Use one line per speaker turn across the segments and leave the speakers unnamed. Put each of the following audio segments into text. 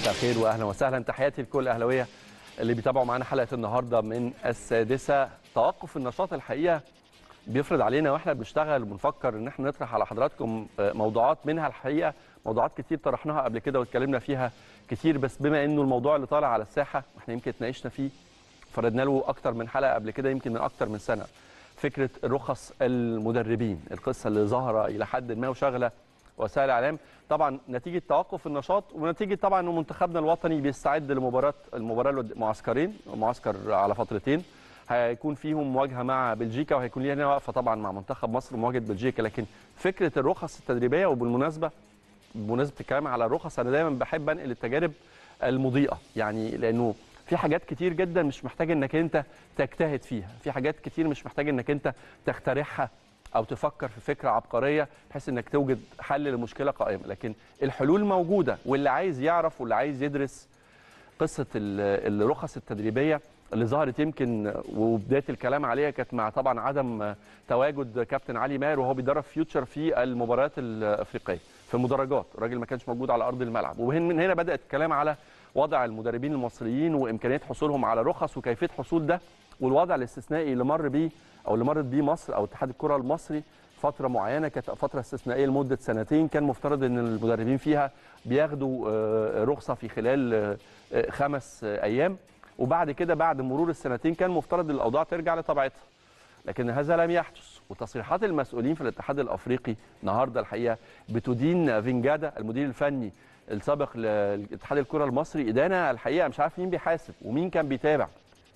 مساء الخير واهلا وسهلا تحياتي لكل الاهلاويه اللي بيتابعوا معانا حلقه النهارده من السادسه توقف النشاط الحقيقه بيفرض علينا واحنا بنشتغل وبنفكر ان احنا نطرح على حضراتكم موضوعات منها الحقيقه موضوعات كتير طرحناها قبل كده واتكلمنا فيها كتير بس بما انه الموضوع اللي طالع على الساحه واحنا يمكن اتناقشنا فيه فردنا له اكتر من حلقه قبل كده يمكن من اكتر من سنه فكره رخص المدربين القصه اللي ظاهره الى حد ما وشغله وسائل الاعلام طبعا نتيجه توقف النشاط ونتيجه طبعا انه منتخبنا الوطني بيستعد لمباراه المباراه المعسكرين معسكر على فترتين هيكون فيهم مواجهه مع بلجيكا وهيكون لينا واقفه طبعا مع منتخب مصر مواجهه بلجيكا لكن فكره الرخص التدريبيه وبالمناسبه بمناسبه الكلام على الرخص انا دايما بحب انقل التجارب المضيئه يعني لانه في حاجات كتير جدا مش محتاج انك انت تجتهد فيها في حاجات كتير مش محتاج انك انت تخترعها او تفكر في فكره عبقريه بحيث انك توجد حل لمشكله قائمه لكن الحلول موجوده واللي عايز يعرف واللي عايز يدرس قصه الرخص التدريبيه اللي ظهرت يمكن وبدايه الكلام عليها كانت مع طبعا عدم تواجد كابتن علي ماهر وهو بيدرب فيوتشر في المباريات الافريقيه في المدرجات الراجل ما كانش موجود على ارض الملعب ومن هنا بدات الكلام على وضع المدربين المصريين وامكانيه حصولهم على رخص وكيفيه حصول ده والوضع الاستثنائي اللي مر بيه او اللي مرت بيه مصر او اتحاد الكره المصري فتره معينه كانت فتره استثنائيه لمده سنتين كان مفترض ان المدربين فيها بياخدوا رخصه في خلال خمس ايام وبعد كده بعد مرور السنتين كان مفترض الاوضاع ترجع لطبيعتها لكن هذا لم يحدث وتصريحات المسؤولين في الاتحاد الافريقي النهارده الحقيقه بتدين فينجادا المدير الفني السابق لاتحاد الكره المصري ادانه الحقيقه مش عارف مين بيحاسب ومين كان بيتابع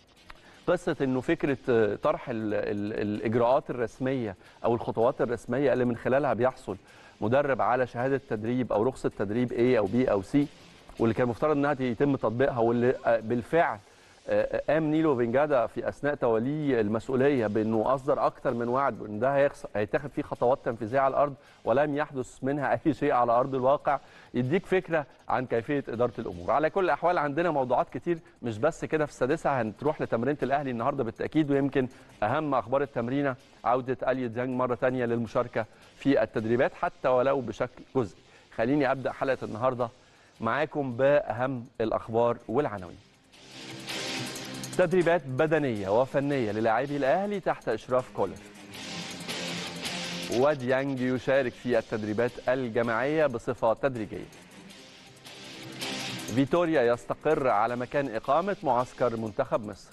قصه انه فكره طرح ال ال الاجراءات الرسميه او الخطوات الرسميه اللي من خلالها بيحصل مدرب على شهاده تدريب او رخصه تدريب A او B او C واللي كان مفترض انها يتم تطبيقها واللي بالفعل قام نيلو فينجادا في اثناء توليه المسؤوليه بانه اصدر اكثر من وعد بان ده هيتاخد فيه خطوات تنفيذيه على الارض ولم يحدث منها اي شيء على ارض الواقع يديك فكره عن كيفيه اداره الامور على كل الاحوال عندنا موضوعات كتير مش بس كده في السادسه هنروح لتمرينه الاهلي النهارده بالتاكيد ويمكن اهم اخبار التمرينه عوده اليو ديانج مره ثانيه للمشاركه في التدريبات حتى ولو بشكل جزئي خليني ابدا حلقه النهارده معاكم باهم الاخبار والعناوين تدريبات بدنيه وفنيه للاعبي الاهلي تحت اشراف كولر وديانج يشارك في التدريبات الجماعيه بصفه تدريجيه فيتوريا يستقر على مكان اقامه معسكر منتخب مصر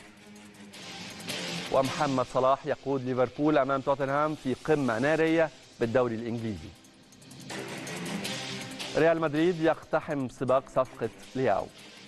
ومحمد صلاح يقود ليفربول امام توتنهام في قمه ناريه بالدوري الانجليزي ريال مدريد يقتحم سباق صفقه لياو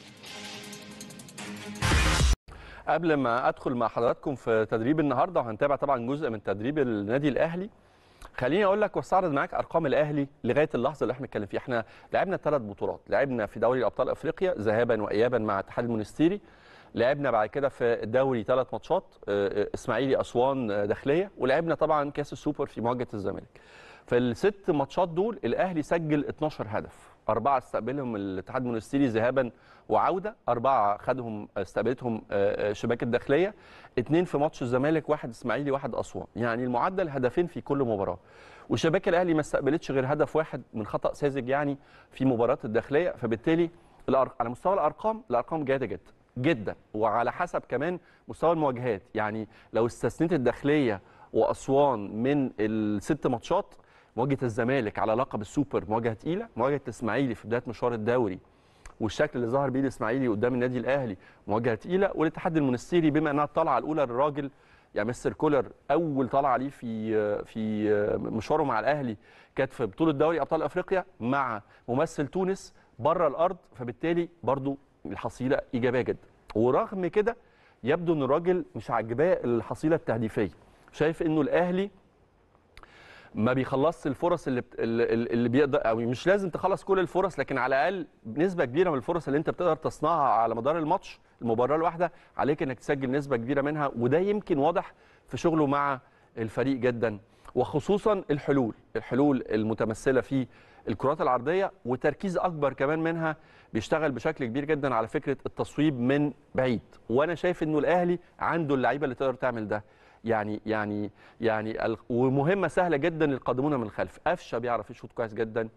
قبل ما ادخل مع حضراتكم في تدريب النهارده وهنتابع طبعا جزء من تدريب النادي الاهلي خليني اقول لك واستعرض معاك ارقام الاهلي لغايه اللحظه اللي احنا بنتكلم فيها احنا لعبنا ثلاث بطولات لعبنا في دوري ابطال افريقيا ذهابا وايابا مع الاتحاد المونستيري لعبنا بعد كده في الدوري ثلاث ماتشات اسماعيلي اسوان داخليه ولعبنا طبعا كاس السوبر في مواجهه الزمالك في الست ماتشات دول الاهلي سجل 12 هدف أربعة استقبلهم الاتحاد المونستيري ذهابا وعودة أربعة خدهم استقبلتهم شباك الداخلية اثنين في ماتش الزمالك واحد إسماعيلي واحد أسوان يعني المعدل هدفين في كل مباراة وشباك الأهلي ما استقبلتش غير هدف واحد من خطأ ساذج يعني في مباراة الداخلية فبالتالي على مستوى الأرقام الأرقام جيدة جدا جدا وعلى حسب كمان مستوى المواجهات يعني لو استثنيت الداخلية وأسوان من الست ماتشات مواجهه الزمالك على لقب السوبر مواجهه تقيله مواجهه الاسماعيلي في بدايه مشوار الدوري والشكل اللي ظهر بيه الاسماعيلي قدام النادي الاهلي مواجهه تقيله والاتحاد المونستيري بما انها الطلعه الاولى للراجل يعني مستر كولر اول طلعه ليه في في مشواره مع الاهلي كانت في بطوله دوري ابطال افريقيا مع ممثل تونس بره الارض فبالتالي برضو الحصيله ايجابيه جدا ورغم كده يبدو ان الراجل مش عاجباه الحصيله التهديفيه شايف انه الاهلي ما بيخلصش الفرص اللي بت... اللي بيقدر او مش لازم تخلص كل الفرص لكن على الاقل نسبه كبيره من الفرص اللي انت بتقدر تصنعها على مدار الماتش المباراه الواحده عليك انك تسجل نسبه كبيره منها وده يمكن واضح في شغله مع الفريق جدا وخصوصا الحلول الحلول المتمثله في الكرات العرضيه وتركيز اكبر كمان منها بيشتغل بشكل كبير جدا على فكره التصويب من بعيد وانا شايف انه الاهلي عنده اللعيبه اللي تقدر تعمل ده يعني يعني يعني ال- ومهمه سهله جدا للقادمون من الخلف قفشه بيعرف يشوط كويس جدا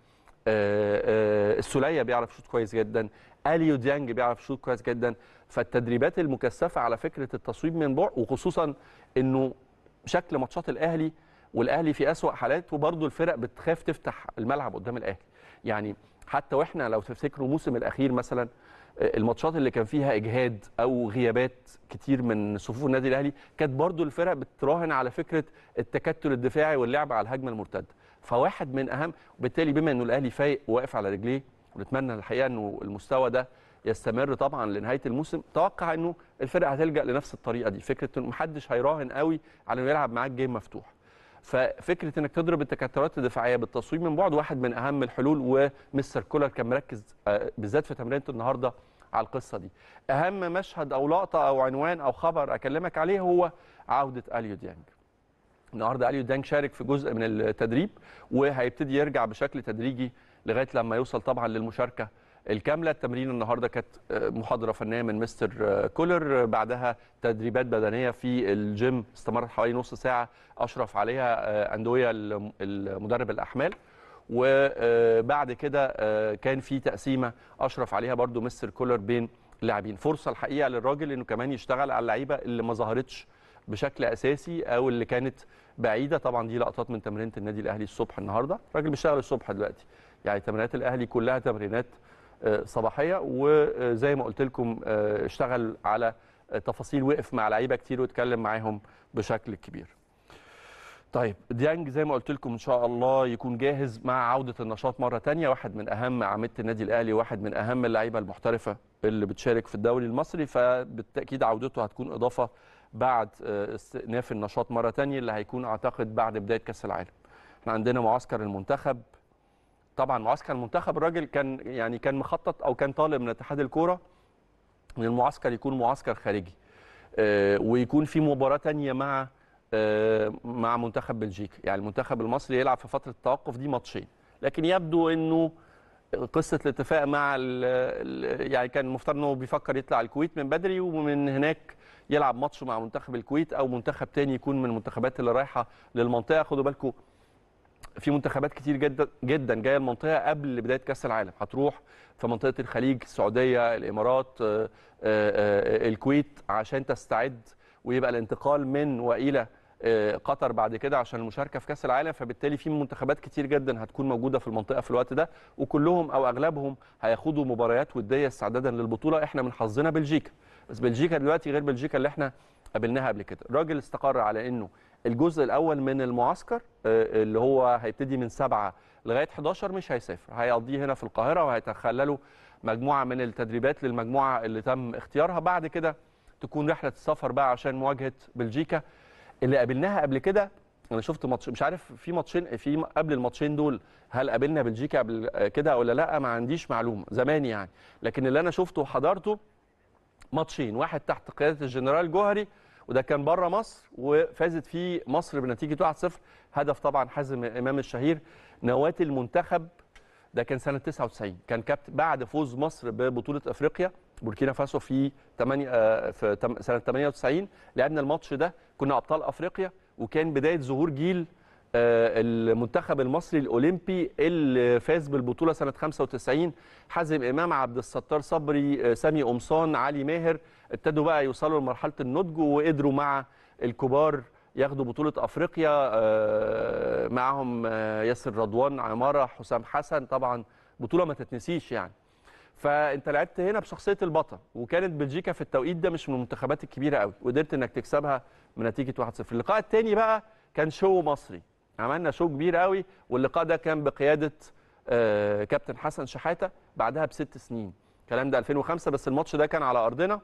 آه، آه، السوليه بيعرف يشوط كويس جدا اليو ديانج بيعرف يشوط كويس جدا فالتدريبات المكثفه على فكره التصويب من بعد وخصوصا انه شكل ماتشات الاهلي والاهلي في اسوا حالاته وبرضه الفرق بتخاف تفتح الملعب قدام الاهلي يعني حتى واحنا لو تفتكروا الموسم الاخير مثلا آه، الماتشات اللي كان فيها اجهاد او غيابات كتير من صفوف النادي الاهلي كانت برضو الفرق بتراهن على فكره التكتل الدفاعي واللعب على الهجمه المرتده فواحد من اهم وبالتالي بما انه الاهلي فايق وواقف على رجليه ونتمنى الحقيقه انه المستوى ده يستمر طبعا لنهايه الموسم توقع انه الفرق هتلجا لنفس الطريقه دي فكره انه محدش هيراهن قوي على انه يلعب معاك جيم مفتوح ففكره انك تضرب التكتلات الدفاعيه بالتصويب من بعد واحد من اهم الحلول ومستر كولر كان مركز آه، بالذات في تمرينه النهارده على القصه دي اهم مشهد او لقطه او عنوان او خبر اكلمك عليه هو عوده اليو ديانج النهارده اليو ديانج شارك في جزء من التدريب وهيبتدي يرجع بشكل تدريجي لغايه لما يوصل طبعا للمشاركه الكامله التمرين النهارده كانت آه، محاضره فنيه من مستر آه، كولر آه، بعدها تدريبات بدنيه في الجيم استمرت حوالي نص ساعه اشرف عليها آه، اندويه الم- المدرب الاحمال وبعد كده آه، كان في تقسيمه اشرف عليها برضو مستر كولر بين اللاعبين فرصه الحقيقه للراجل انه كمان يشتغل على اللعيبه اللي ما ظهرتش بشكل اساسي او اللي كانت بعيده طبعا دي لقطات من تمرينه النادي الاهلي الصبح النهارده الراجل بيشتغل الصبح دلوقتي يعني تمرينات الاهلي كلها تمرينات آه، صباحيه وزي ما قلت لكم آه، اشتغل على آه، تفاصيل وقف مع لعيبه كتير واتكلم معاهم بشكل كبير طيب ديانج زي ما قلت لكم ان شاء الله يكون جاهز مع عوده النشاط مره تانية واحد من اهم اعمده النادي الاهلي واحد من اهم اللعيبه المحترفه اللي بتشارك في الدوري المصري فبالتاكيد عودته هتكون اضافه بعد آه، استئناف النشاط مره تانية اللي هيكون اعتقد بعد بدايه كاس العالم احنا عندنا معسكر المنتخب طبعا معسكر المنتخب الراجل كان يعني كان مخطط او كان طالب من اتحاد الكوره ان المعسكر يكون معسكر خارجي آه، ويكون في مباراه تانية مع آه، مع منتخب بلجيكا يعني المنتخب المصري يلعب في فتره التوقف دي ماتشين لكن يبدو انه قصه الاتفاق مع ال ال يعني كان المفترض انه بيفكر يطلع الكويت من بدري ومن هناك يلعب ماتش مع منتخب الكويت او منتخب تاني يكون من المنتخبات اللي رايحه للمنطقه خدوا بالكم في منتخبات كتير جدا جدا جايه المنطقه قبل بدايه كاس العالم هتروح في منطقه الخليج السعوديه الامارات آه، آه، آه، الكويت عشان تستعد ويبقى الانتقال من والى آه، قطر بعد كده عشان المشاركه في كاس العالم فبالتالي في منتخبات كتير جدا هتكون موجوده في المنطقه في الوقت ده وكلهم او اغلبهم هياخدوا مباريات وديه استعدادا للبطوله احنا من حظنا بلجيكا بس بلجيكا دلوقتي غير بلجيكا اللي احنا قابلناها قبل كده الراجل استقر على انه الجزء الاول من المعسكر آه، اللي هو هيبتدي من 7 لغايه 11 مش هيسافر هيقضيه هنا في القاهره وهيتخللوا مجموعه من التدريبات للمجموعه اللي تم اختيارها بعد كده تكون رحله السفر بقى عشان مواجهه بلجيكا اللي قابلناها قبل كده انا شفت ماتش مش عارف في ماتشين في قبل الماتشين دول هل قابلنا بلجيكا قبل كده ولا لا ما عنديش معلومه زمان يعني لكن اللي انا شفته وحضرته ماتشين واحد تحت قياده الجنرال جوهري وده كان بره مصر وفازت فيه مصر بنتيجه 1-0 هدف طبعا حازم امام الشهير نواه المنتخب ده كان سنه 99 كان كابتن بعد فوز مصر ببطوله افريقيا بوركينا فاسو في 8 آه، في تم- سنه 98 لعبنا الماتش ده كنا ابطال افريقيا وكان بدايه ظهور جيل آه، المنتخب المصري الاولمبي اللي فاز بالبطوله سنه 95 حازم امام عبد الستار صبري آه، سامي قمصان علي ماهر ابتدوا بقى يوصلوا لمرحله النضج وقدروا مع الكبار ياخدوا بطوله افريقيا آه، معاهم آه، ياسر رضوان عماره حسام حسن طبعا بطوله ما تتنسيش يعني فانت لعبت هنا بشخصيه البطل وكانت بلجيكا في التوقيت ده مش من المنتخبات الكبيره قوي وقدرت انك تكسبها بنتيجه 1-0 اللقاء الثاني بقى كان شو مصري عملنا شو كبير قوي واللقاء ده كان بقياده آه، كابتن حسن شحاته بعدها بست سنين الكلام ده 2005 بس الماتش ده كان على ارضنا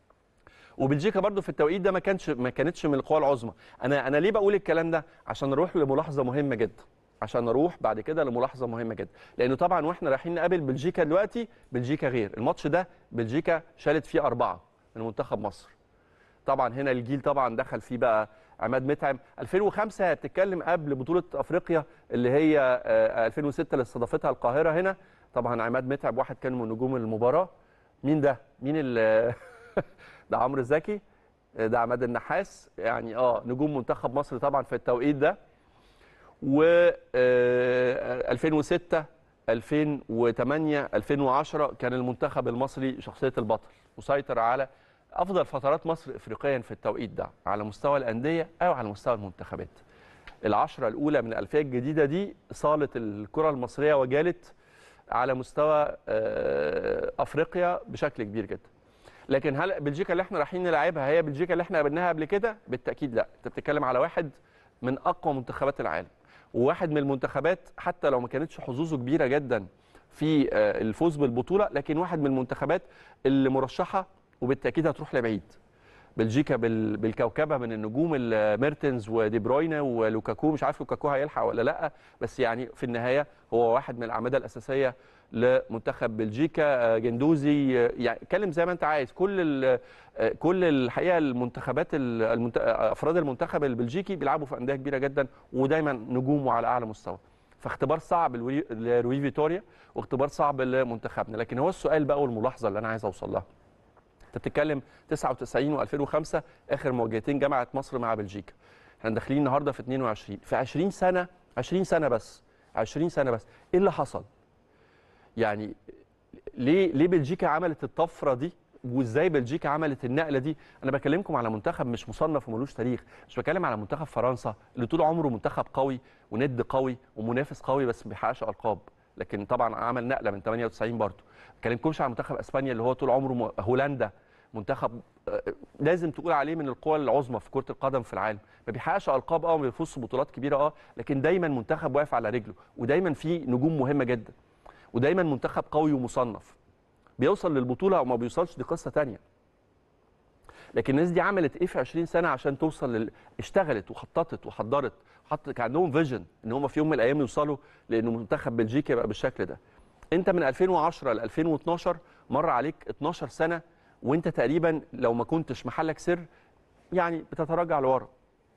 وبلجيكا برضو في التوقيت ده ما كانش ما كانتش من القوى العظمى انا انا ليه بقول الكلام ده عشان نروح لملاحظه مهمه جدا عشان نروح بعد كده لملاحظه مهمه جدا لانه طبعا واحنا رايحين نقابل بلجيكا دلوقتي بلجيكا غير الماتش ده بلجيكا شالت فيه اربعه من منتخب مصر طبعا هنا الجيل طبعا دخل فيه بقى عماد متعب 2005 هتتكلم قبل بطوله افريقيا اللي هي آه، 2006 اللي استضافتها القاهره هنا طبعا عماد متعب واحد كان من نجوم المباراه مين ده مين ال ده عمرو زكي ده عماد النحاس يعني اه نجوم منتخب مصر طبعا في التوقيت ده و آه، 2006 2008 2010 كان المنتخب المصري شخصيه البطل وسيطر على افضل فترات مصر افريقيا في التوقيت ده على مستوى الانديه او على مستوى المنتخبات العشرة الأولى من الألفية الجديدة دي صالت الكرة المصرية وجالت على مستوى آه، أفريقيا بشكل كبير جدا لكن هل بلجيكا اللي احنا رايحين نلعبها هي بلجيكا اللي احنا قابلناها قبل كده بالتأكيد لا انت بتتكلم على واحد من أقوى منتخبات العالم وواحد من المنتخبات حتى لو ما كانتش حظوظه كبيرة جدا في آه، الفوز بالبطولة لكن واحد من المنتخبات اللي مرشحة وبالتأكيد هتروح لبعيد بلجيكا بال- بالكوكبه من النجوم ال- ميرتنز ودي بروينا ولوكاكو مش عارف لوكاكو هيلحق ولا لا بس يعني في النهايه هو واحد من الاعمده الاساسيه لمنتخب بلجيكا آه، جندوزي آه، يعني اتكلم زي ما انت عايز كل ال- آه، كل الحقيقه المنتخبات ال- المنت... آه، افراد المنتخب البلجيكي بيلعبوا في انديه كبيره جدا ودايما نجوم على اعلى مستوى فاختبار صعب لوي- لروي فيتوريا واختبار صعب لمنتخبنا لكن هو السؤال بقى والملاحظه اللي انا عايز اوصل لها انت بتتكلم 99 و2005 اخر مواجهتين جامعه مصر مع بلجيكا احنا داخلين النهارده في 22 في 20 سنه 20 سنه بس 20 سنه بس ايه اللي حصل يعني ليه ليه بلجيكا عملت الطفره دي وازاي بلجيكا عملت النقله دي انا بكلمكم على منتخب مش مصنف وملوش تاريخ مش بتكلم على منتخب فرنسا اللي طول عمره منتخب قوي وند قوي ومنافس قوي بس ما بيحققش القاب لكن طبعا عمل نقله من 98 برضه ما بكلمكمش على منتخب اسبانيا اللي هو طول عمره م- هولندا منتخب آه، لازم تقول عليه من القوى العظمى في كره القدم في العالم ما بيحققش القاب اه ما بيفوزش بطولات كبيره اه لكن دايما منتخب واقف على رجله ودايما فيه نجوم مهمه جدا ودايما منتخب قوي ومصنف بيوصل للبطوله او ما بيوصلش دي قصه تانية لكن الناس دي عملت ايه في 20 سنه عشان توصل لل... اشتغلت وخططت وحضرت وحط كان عندهم فيجن ان هم في يوم من الايام يوصلوا لانه منتخب بلجيكا يبقى بالشكل ده انت من 2010 ل 2012 مر عليك 12 سنه وانت تقريبا لو ما كنتش محلك سر يعني بتتراجع لورا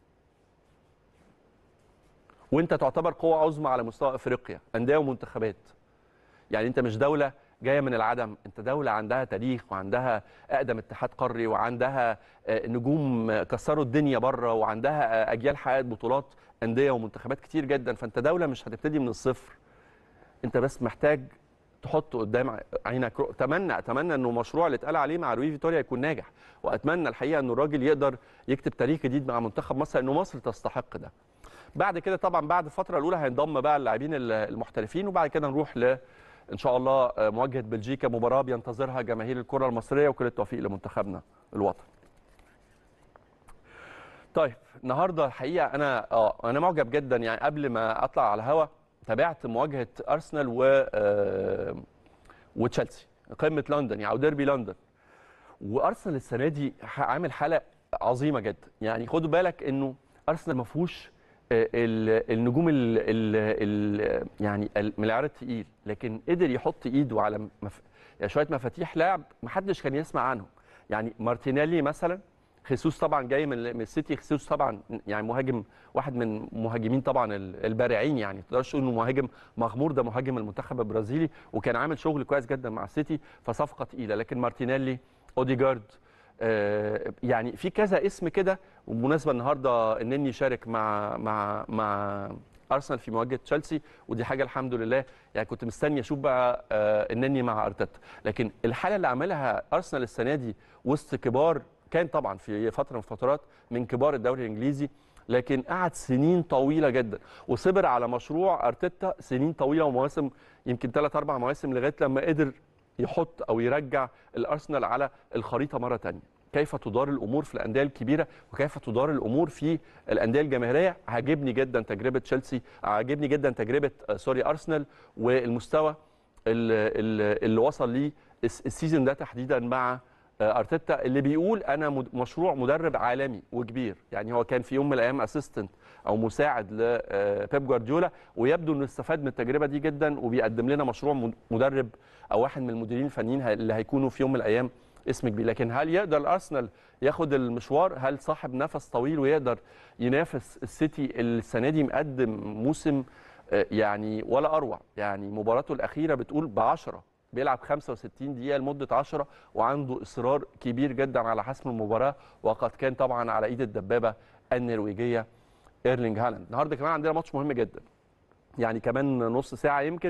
وانت تعتبر قوه عظمى على مستوى افريقيا انديه ومنتخبات يعني انت مش دوله جايه من العدم انت دوله عندها تاريخ وعندها اقدم اتحاد قاري وعندها آه، نجوم آه، كسروا الدنيا بره وعندها آه، اجيال حققت بطولات انديه ومنتخبات كتير جدا فانت دوله مش هتبتدي من الصفر انت بس محتاج تحط قدام عينك رؤ- اتمنى اتمنى انه المشروع اللي اتقال عليه مع روي فيتوريا يكون ناجح واتمنى الحقيقه انه الراجل يقدر يكتب تاريخ جديد مع منتخب مصر انه مصر تستحق ده بعد كده طبعا بعد الفتره الاولى هينضم بقى اللاعبين ال- المحترفين وبعد كده نروح ل ان شاء الله آه، مواجهه بلجيكا مباراه بينتظرها جماهير الكره المصريه وكل التوفيق لمنتخبنا الوطني طيب النهارده الحقيقه انا اه انا معجب جدا يعني قبل ما اطلع على الهوا تابعت مواجهه ارسنال و آه، وتشيلسي قمه لندن يعني او ديربي لندن وارسنال السنه دي ح- عامل حلقه عظيمه جدا يعني خدوا بالك انه ارسنال ما فيهوش آه، ال- النجوم ال ال ال يعني ال- من العيار التقيل لكن قدر يحط ايده على مف... يعني شويه مفاتيح لعب ما حدش كان يسمع عنهم يعني مارتينيلي مثلا خيسوس طبعا جاي من من السيتي خيسوس طبعا يعني مهاجم واحد من مهاجمين طبعا ال- البارعين يعني ما تقدرش تقول انه مهاجم مغمور ده مهاجم المنتخب البرازيلي وكان عامل شغل كويس جدا مع السيتي فصفقه تقيله لكن مارتينيلي اوديجارد آه، يعني في كذا اسم كده وبمناسبه النهارده انني شارك مع مع مع ارسنال في مواجهه تشيلسي ودي حاجه الحمد لله يعني كنت مستني اشوف بقى آه، انني مع ارتيتا لكن الحاله اللي عملها ارسنال السنه دي وسط كبار كان طبعا في فتره من الفترات من كبار الدوري الانجليزي لكن قعد سنين طويله جدا وصبر على مشروع ارتيتا سنين طويله ومواسم يمكن ثلاث اربع مواسم لغايه لما قدر يحط او يرجع الارسنال على الخريطه مره ثانيه كيف تدار الامور في الانديه الكبيره وكيف تدار الامور في الانديه الجماهيريه عاجبني جدا تجربه تشيلسي عاجبني جدا تجربه آه، سوري ارسنال والمستوى اللي, اللي اللي وصل ليه الس- السيزون ده تحديدا مع آه، ارتيتا اللي بيقول انا مد- مشروع مدرب عالمي وكبير يعني هو كان في يوم من الايام اسيستنت او مساعد لبيب جوارديولا ويبدو انه استفاد من التجربه دي جدا وبيقدم لنا مشروع مد- مدرب او واحد من المديرين الفنيين ه- اللي هيكونوا في يوم من الايام اسم كبير لكن هل يقدر الارسنال ياخد المشوار هل صاحب نفس طويل ويقدر ينافس السيتي السنه دي مقدم موسم آه، يعني ولا اروع يعني مباراته الاخيره بتقول ب 10 بيلعب 65 دقيقه لمده 10 وعنده اصرار كبير جدا على حسم المباراه وقد كان طبعا على ايد الدبابه النرويجيه ايرلينج هالاند النهارده كمان عندنا ماتش مهم جدا يعني كمان نص ساعه يمكن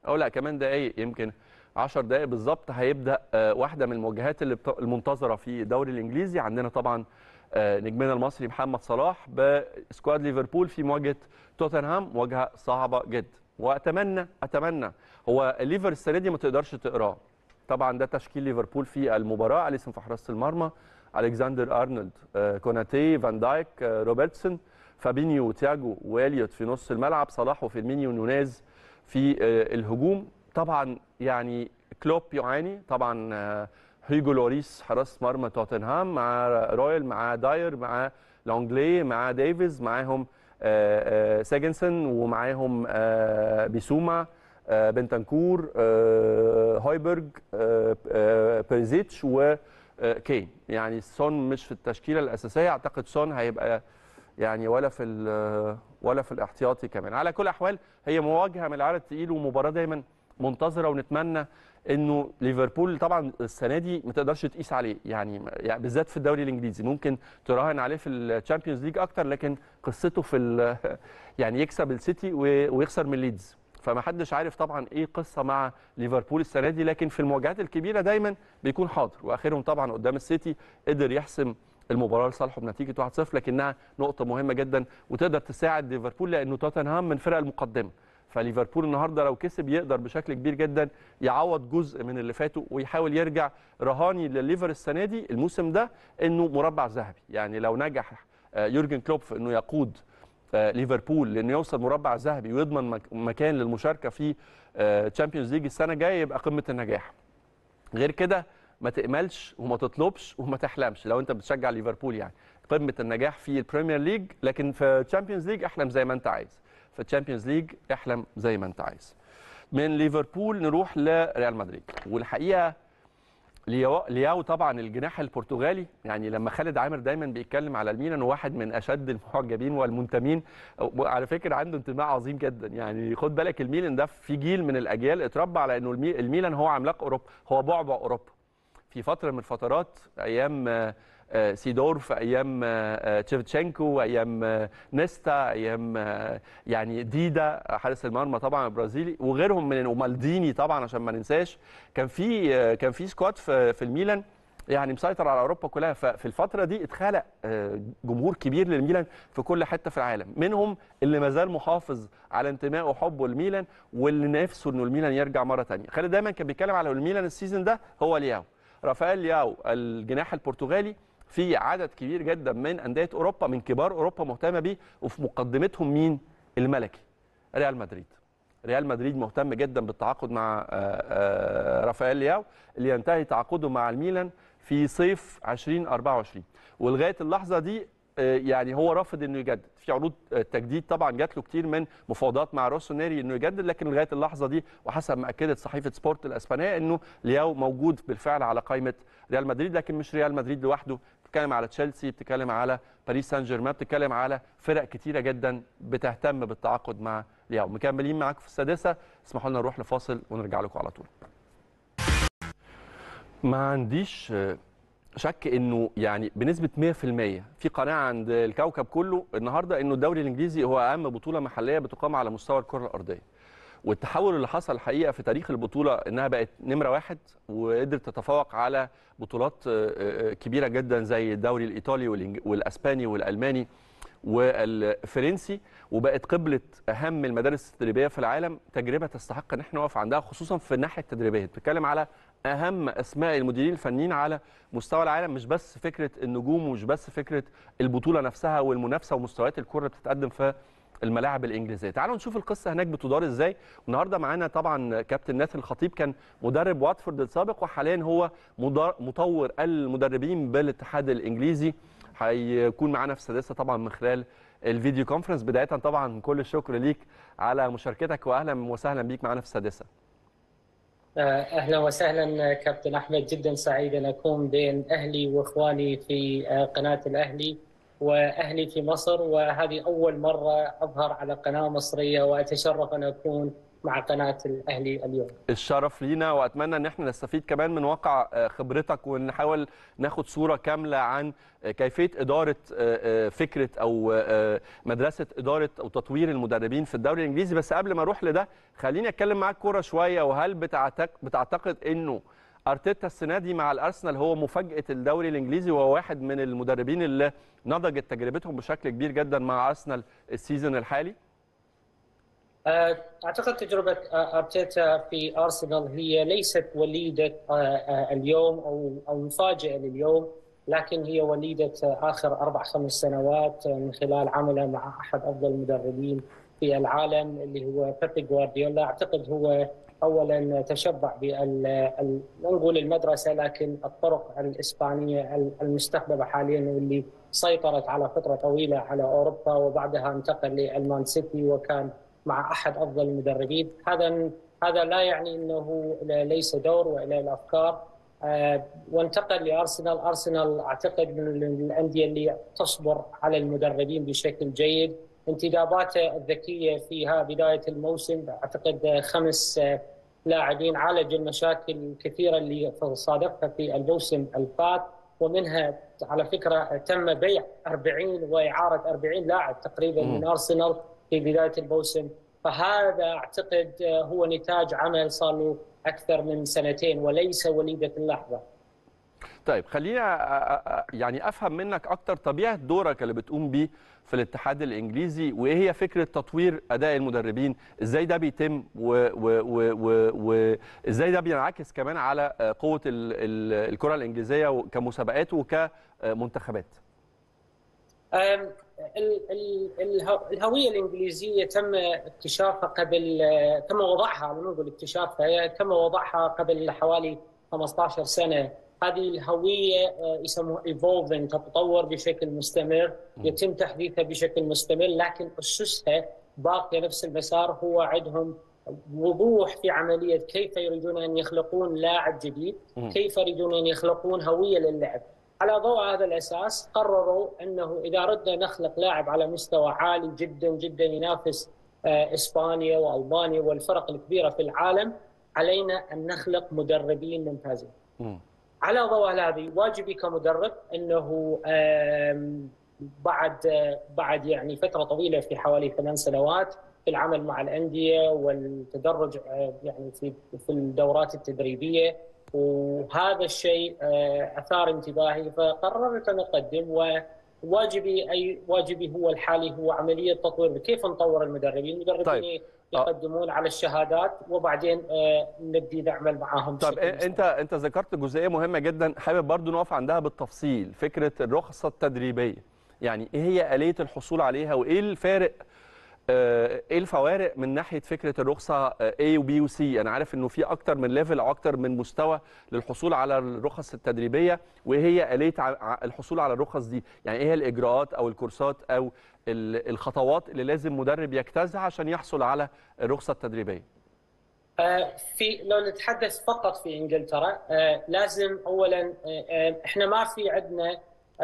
او لا كمان دقائق يمكن 10 دقائق بالظبط هيبدا آه، واحده من المواجهات اللي بت- المنتظره في الدوري الانجليزي عندنا طبعا آه، نجمنا المصري محمد صلاح بسكواد ليفربول في مواجهه توتنهام مواجهه صعبه جدا واتمنى اتمنى هو الليفر السنه دي ما تقدرش تقراه طبعا ده تشكيل ليفربول في المباراه اليسون في حراسه المرمى الكسندر ارنولد آه، كوناتي فان دايك آه، روبرتسون فابينيو وتياجو واليوت في نص الملعب صلاح وفيرمينيو ونونيز في آه، الهجوم طبعا يعني كلوب يعاني طبعا آه، هيجو لوريس حراس مرمى توتنهام مع رويال مع داير مع لونجلي مع ديفيز معاهم آه، آه، سيجنسون ومعاهم آه، بيسوما آه، بنتنكور آه، هويبرج آه، آه، بيريزيتش وكين يعني سون مش في التشكيله الاساسيه اعتقد سون هيبقى يعني ولا في ال- ولا في الاحتياطي كمان على كل الاحوال هي مواجهه من العيار التقيل ومباراه دايما منتظره ونتمنى انه ليفربول طبعا السنه دي ما تقدرش تقيس عليه يعني يعني بالذات في الدوري الانجليزي ممكن تراهن عليه في الشامبيونز ليج اكتر لكن قصته في ال- يعني يكسب السيتي و- ويخسر من ليدز فما حدش عارف طبعا ايه قصه مع ليفربول السنه دي لكن في المواجهات الكبيره دايما بيكون حاضر واخرهم طبعا قدام السيتي قدر يحسم المباراه لصالحه بنتيجه 1-0 لكنها نقطه مهمه جدا وتقدر تساعد ليفربول لانه توتنهام من الفرق المقدمه فليفربول النهارده لو كسب يقدر بشكل كبير جدا يعوض جزء من اللي فاته ويحاول يرجع رهاني لليفر السنه دي الموسم ده انه مربع ذهبي يعني لو نجح آه، يورجن كلوب في انه يقود آه، ليفربول لانه يوصل مربع ذهبي ويضمن مك- مكان للمشاركه في تشامبيونز ليج السنه الجايه يبقى قمه النجاح غير كده ما تأملش وما تطلبش وما تحلمش لو انت بتشجع ليفربول يعني قمه النجاح في البريمير ليج لكن في تشامبيونز ليج احلم زي ما انت عايز في الشامبيونز ليج احلم زي ما انت عايز من ليفربول نروح لريال مدريد والحقيقه لياو لياو طبعا الجناح البرتغالي يعني لما خالد عامر دايما بيتكلم على الميلان هو واحد من اشد المعجبين والمنتمين وعلى فكره عنده انتماء عظيم جدا يعني خد بالك الميلان ده في جيل من الاجيال اتربى على انه المي- الميلان هو عملاق اوروبا هو بعبع اوروبا في فتره من الفترات ايام آه، آه، سيدورف ايام آه، آه، تشيفتشينكو ايام آه، نيستا ايام آه، يعني ديدا حارس المرمى طبعا البرازيلي وغيرهم من ومالديني طبعا عشان ما ننساش كان في آه، كان في سكواد في في الميلان يعني مسيطر على اوروبا كلها ففي الفتره دي اتخلق آه، جمهور كبير للميلان في كل حته في العالم منهم اللي ما زال محافظ على انتمائه وحبه للميلان واللي نفسه انه الميلان يرجع مره ثانيه خالد دايما كان بيتكلم على الميلان السيزون ده هو لياو رافائيل لياو الجناح البرتغالي في عدد كبير جدا من انديه اوروبا من كبار اوروبا مهتمه بيه وفي مقدمتهم مين الملكي ريال مدريد ريال مدريد مهتم جدا بالتعاقد مع آه، آه، رافائيل لياو اللي ينتهي تعاقده مع الميلان في صيف 2024 ولغايه اللحظه دي آه، يعني هو رافض انه يجدد في عروض آه، تجديد طبعا جات له كتير من مفاوضات مع روسونيري انه يجدد لكن لغايه اللحظه دي وحسب ما اكدت صحيفه سبورت الاسبانيه انه لياو موجود بالفعل على قائمه ريال مدريد لكن مش ريال مدريد لوحده بتتكلم على تشيلسي بتتكلم على باريس سان جيرمان بتتكلم على فرق كتيره جدا بتهتم بالتعاقد مع لياو مكملين معاكم في السادسه اسمحوا لنا نروح لفاصل ونرجع لكم على طول ما عنديش آه، شك انه يعني بنسبه 100% في قناعه عند الكوكب كله النهارده انه الدوري الانجليزي هو اهم بطوله محليه بتقام على مستوى الكره الارضيه والتحول اللي حصل الحقيقه في تاريخ البطوله انها بقت نمره واحد وقدرت تتفوق على بطولات آه، آه، كبيره جدا زي الدوري الايطالي والإنج- والاسباني والالماني والفرنسي وبقت قبله اهم المدارس التدريبيه في العالم تجربه تستحق ان احنا نقف عندها خصوصا في الناحيه التدريبيه بتتكلم على اهم اسماء المديرين الفنيين على مستوى العالم مش بس فكره النجوم ومش بس فكره البطوله نفسها والمنافسه ومستويات الكره اللي بتتقدم في الملاعب الانجليزيه تعالوا نشوف القصه هناك بتدار ازاي والنهارده معانا طبعا كابتن ناثر الخطيب كان مدرب واتفورد السابق وحاليا هو مدار- مطور المدربين بالاتحاد الانجليزي هيكون معانا في السادسه طبعا من خلال الفيديو كونفرنس بدايه طبعا كل الشكر ليك على مشاركتك واهلا وسهلا بيك معانا في السادسه
اهلا وسهلا كابتن احمد جدا سعيد ان اكون بين اهلي واخواني في قناه الاهلي واهلي في مصر وهذه اول مره اظهر على قناه مصريه واتشرف ان اكون مع قناه الاهلي اليوم.
الشرف لينا واتمنى ان احنا نستفيد كمان من واقع خبرتك ونحاول ناخد صوره كامله عن كيفيه اداره فكره او مدرسه اداره او تطوير المدربين في الدوري الانجليزي بس قبل ما اروح لده خليني اتكلم معاك كوره شويه وهل بتعتقد بتعتقد انه ارتيتا السنه دي مع الارسنال هو مفاجاه الدوري الانجليزي وهو واحد من المدربين اللي نضجت تجربتهم بشكل كبير جدا مع ارسنال السيزون الحالي
اعتقد تجربه ارتيتا في ارسنال هي ليست وليده اليوم او او مفاجاه لليوم لكن هي وليده اخر اربع خمس سنوات من خلال عمله مع احد افضل المدربين في العالم اللي هو بيبي جوارديولا اعتقد هو اولا تشبع بال نقول المدرسه لكن الطرق الاسبانيه المستخدمه حاليا واللي سيطرت على فتره طويله على اوروبا وبعدها انتقل للمان سيتي وكان مع احد افضل المدربين هذا هذا لا يعني انه ليس دور والى الافكار وانتقل لارسنال ارسنال اعتقد من الانديه اللي تصبر على المدربين بشكل جيد انتداباته الذكيه فيها بدايه الموسم اعتقد خمس لاعبين عالج المشاكل الكثيره اللي صادفها في الموسم الفات ومنها على فكره تم بيع 40 واعاره 40 لاعب تقريبا من ارسنال في بدايه الموسم فهذا اعتقد هو نتاج عمل صار له اكثر من سنتين وليس وليده اللحظه.
طيب خلينا يعني افهم منك اكتر طبيعه دورك اللي بتقوم بيه في الاتحاد الانجليزي وايه هي فكره تطوير اداء المدربين ازاي ده بيتم وازاي ده بينعكس كمان على قوه ال ال الكره الانجليزيه كمسابقات وكمنتخبات
الهويه الانجليزيه تم اكتشافها قبل تم وضعها ما نقول اكتشافها تم وضعها قبل حوالي 15 سنه هذه الهويه يسموها ايفولفنج تتطور بشكل مستمر يتم تحديثها بشكل مستمر لكن اسسها باقيه نفس المسار هو عندهم وضوح في عمليه كيف يريدون ان يخلقون لاعب جديد، كيف يريدون ان يخلقون هويه للعب. على ضوء هذا الاساس قرروا انه اذا اردنا نخلق لاعب على مستوى عالي جدا جدا ينافس اسبانيا والمانيا والفرق الكبيره في العالم علينا ان نخلق مدربين ممتازين. على ضوء هذه واجبي كمدرب انه بعد بعد يعني فتره طويله في حوالي ثمان سنوات في العمل مع الانديه والتدرج يعني في في الدورات التدريبيه وهذا الشيء اثار انتباهي فقررت ان اقدم وواجبي اي واجبي هو الحالي هو عمليه تطوير كيف نطور المدربين؟ المدربين طيب. يقدمون على الشهادات وبعدين نبدي نعمل معاهم
طيب انت انت ذكرت جزئيه مهمه جدا حابب برضو نقف عندها بالتفصيل فكره الرخصه التدريبيه يعني ايه هي اليه الحصول عليها وايه الفارق ايه الفوارق من ناحيه فكره الرخصه A وبي وسي انا عارف انه في اكتر من ليفل او اكتر من مستوى للحصول على الرخص التدريبيه وايه هي اليه الحصول على الرخص دي يعني ايه هي الاجراءات او الكورسات او الخطوات اللي لازم مدرب يجتازها عشان يحصل على الرخصه التدريبيه
في لو نتحدث فقط في انجلترا لازم اولا احنا ما في عندنا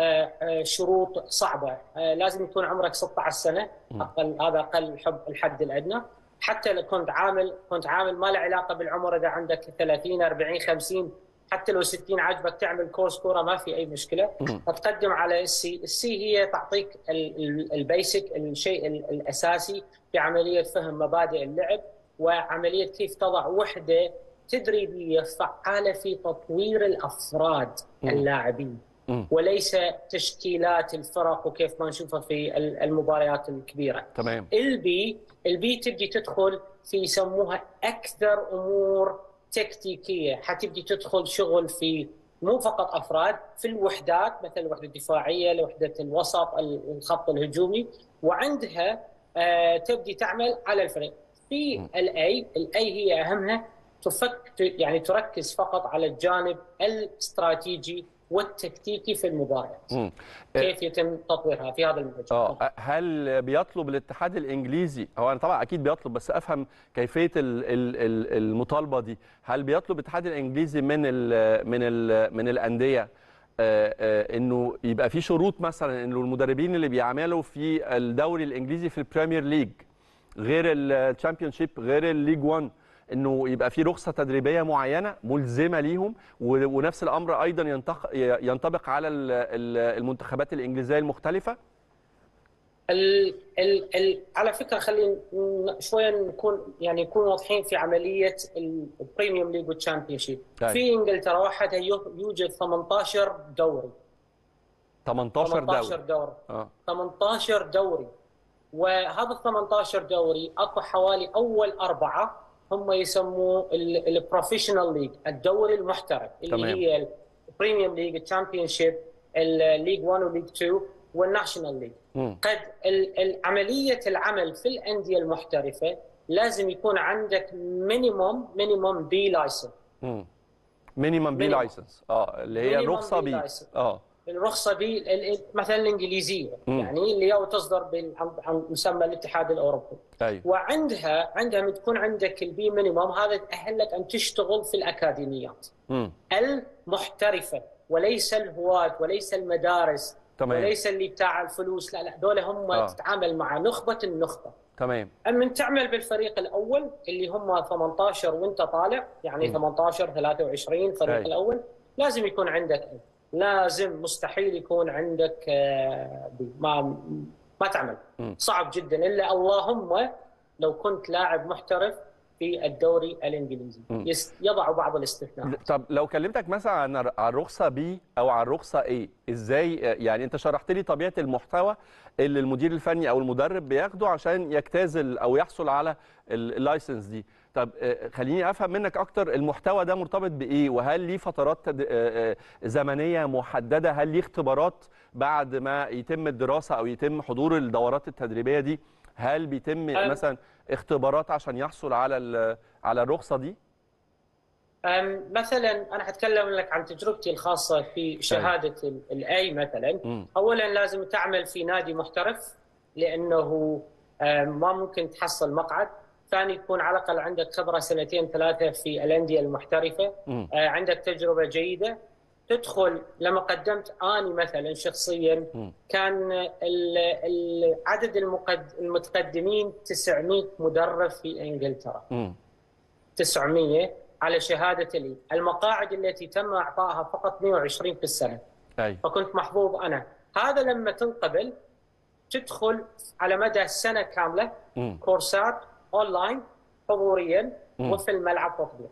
شروط صعبه لازم يكون عمرك 16 سنه اقل هذا اقل الحد الادنى حتى لو كنت عامل كنت عامل ما له علاقه بالعمر اذا عندك 30 40 50 حتى لو 60 عجبك تعمل كورس كوره ما في اي مشكله تقدم على السي السي هي تعطيك البيسك الشيء الاساسي في عمليه فهم مبادئ اللعب وعمليه كيف تضع وحده تدريبيه فعاله في تطوير الافراد اللاعبين وليس تشكيلات الفرق وكيف ما نشوفها في المباريات الكبيره.
تمام.
البي البي تبدي تدخل في يسموها اكثر امور تكتيكيه، حتبدي تدخل شغل في مو فقط افراد في الوحدات مثل الوحده الدفاعيه، الوحده الوسط، الخط الهجومي وعندها آه تبدي تعمل على الفريق. في الاي الاي هي اهمها تفك يعني تركز فقط على الجانب الاستراتيجي والتكتيكي في المباريات مم. كيف يتم تطويرها في هذا المجال
اه هل بيطلب الاتحاد الانجليزي هو انا طبعا اكيد بيطلب بس افهم كيفيه المطالبه دي هل بيطلب الاتحاد الانجليزي من ال من ال من الانديه آه آه انه يبقى في شروط مثلا انه المدربين اللي بيعملوا في الدوري الانجليزي في البريمير ليج غير الشامبيون شيب غير الليج 1 انه يبقى في رخصه تدريبيه معينه ملزمه ليهم و- ونفس الامر ايضا ينطق- ينطبق على ال- ال- المنتخبات الانجليزيه المختلفه
ال ال ال على فكره خلينا ن- شويه نكون يعني نكون واضحين في عمليه البريميوم ليج والتشامبيون شيب
طيب.
في انجلترا وحدها يو- يوجد 18 دوري
18
18
دوري
دوري
اه
18 دوري وهذا ال 18 دوري اكو حوالي اول اربعه هم يسموه البروفيشنال ليج الدوري المحترف اللي
تمام.
هي البريميوم ليج الشامبيون شيب الليج 1 والليج 2 والناشونال ليج
مم.
قد ال- ال- عمليه العمل في الانديه المحترفه لازم يكون عندك مينيموم مينيموم بي لايسنس
مم. مينيمم بي
Minimum.
لايسنس اه اللي هي
Minimum
الرخصه
B
بي
license.
اه
الرخصه بي ال- ال- مثلا الانجليزيه
مم.
يعني اللي هو تصدر بال- عن عن مسمى الاتحاد الاوروبي
ايوه
وعندها عندها من تكون عندك البي مينيموم هذا تاهلك ان تشتغل في الاكاديميات
مم.
المحترفه وليس الهواة وليس المدارس
تمام
وليس اللي بتاع الفلوس لا لا دول هم
آه.
تتعامل مع نخبه النخبه
تمام
اما تعمل بالفريق الاول اللي هم 18 وانت طالع يعني
مم.
18 23 الفريق
أي.
الاول لازم يكون عندك لازم مستحيل يكون عندك آه، بي. ما ما تعمل
مم.
صعب جدا الا اللهم لو كنت لاعب محترف في الدوري الانجليزي
مم.
يس- يضع بعض الاستثناءات
طب لو كلمتك مثلا عن عن الرخصه بي او عن الرخصه ايه ازاي يعني انت شرحت لي طبيعه المحتوى اللي المدير الفني او المدرب بياخده عشان يجتاز ال- او يحصل على ال- اللايسنس دي طب آه، خليني افهم منك اكتر المحتوى ده مرتبط بايه وهل ليه فترات تد- آه، آه، زمنيه محدده هل ليه اختبارات بعد ما يتم الدراسه او يتم حضور الدورات التدريبيه دي هل بيتم
أم-
مثلا اختبارات عشان يحصل على ال- على الرخصه دي
أم، مثلا انا حتكلم لك عن تجربتي الخاصه في شهاده ال- الاي مثلا
مم.
اولا لازم تعمل في نادي محترف لانه آه، ما ممكن تحصل مقعد ثاني يكون على الاقل عندك خبره سنتين ثلاثه في الانديه المحترفه
مم.
آه، عندك تجربه جيده تدخل لما قدمت اني مثلا شخصيا
مم.
كان ال- ال- عدد المقد- المتقدمين 900 مدرب في انجلترا
مم.
900 على شهاده لي المقاعد التي تم اعطائها فقط 120 في السنه
ايوه
فكنت محظوظ انا هذا لما تنقبل تدخل على مدى السنه كامله
مم.
كورسات اونلاين حضوريا
مم.
وفي الملعب تطبيق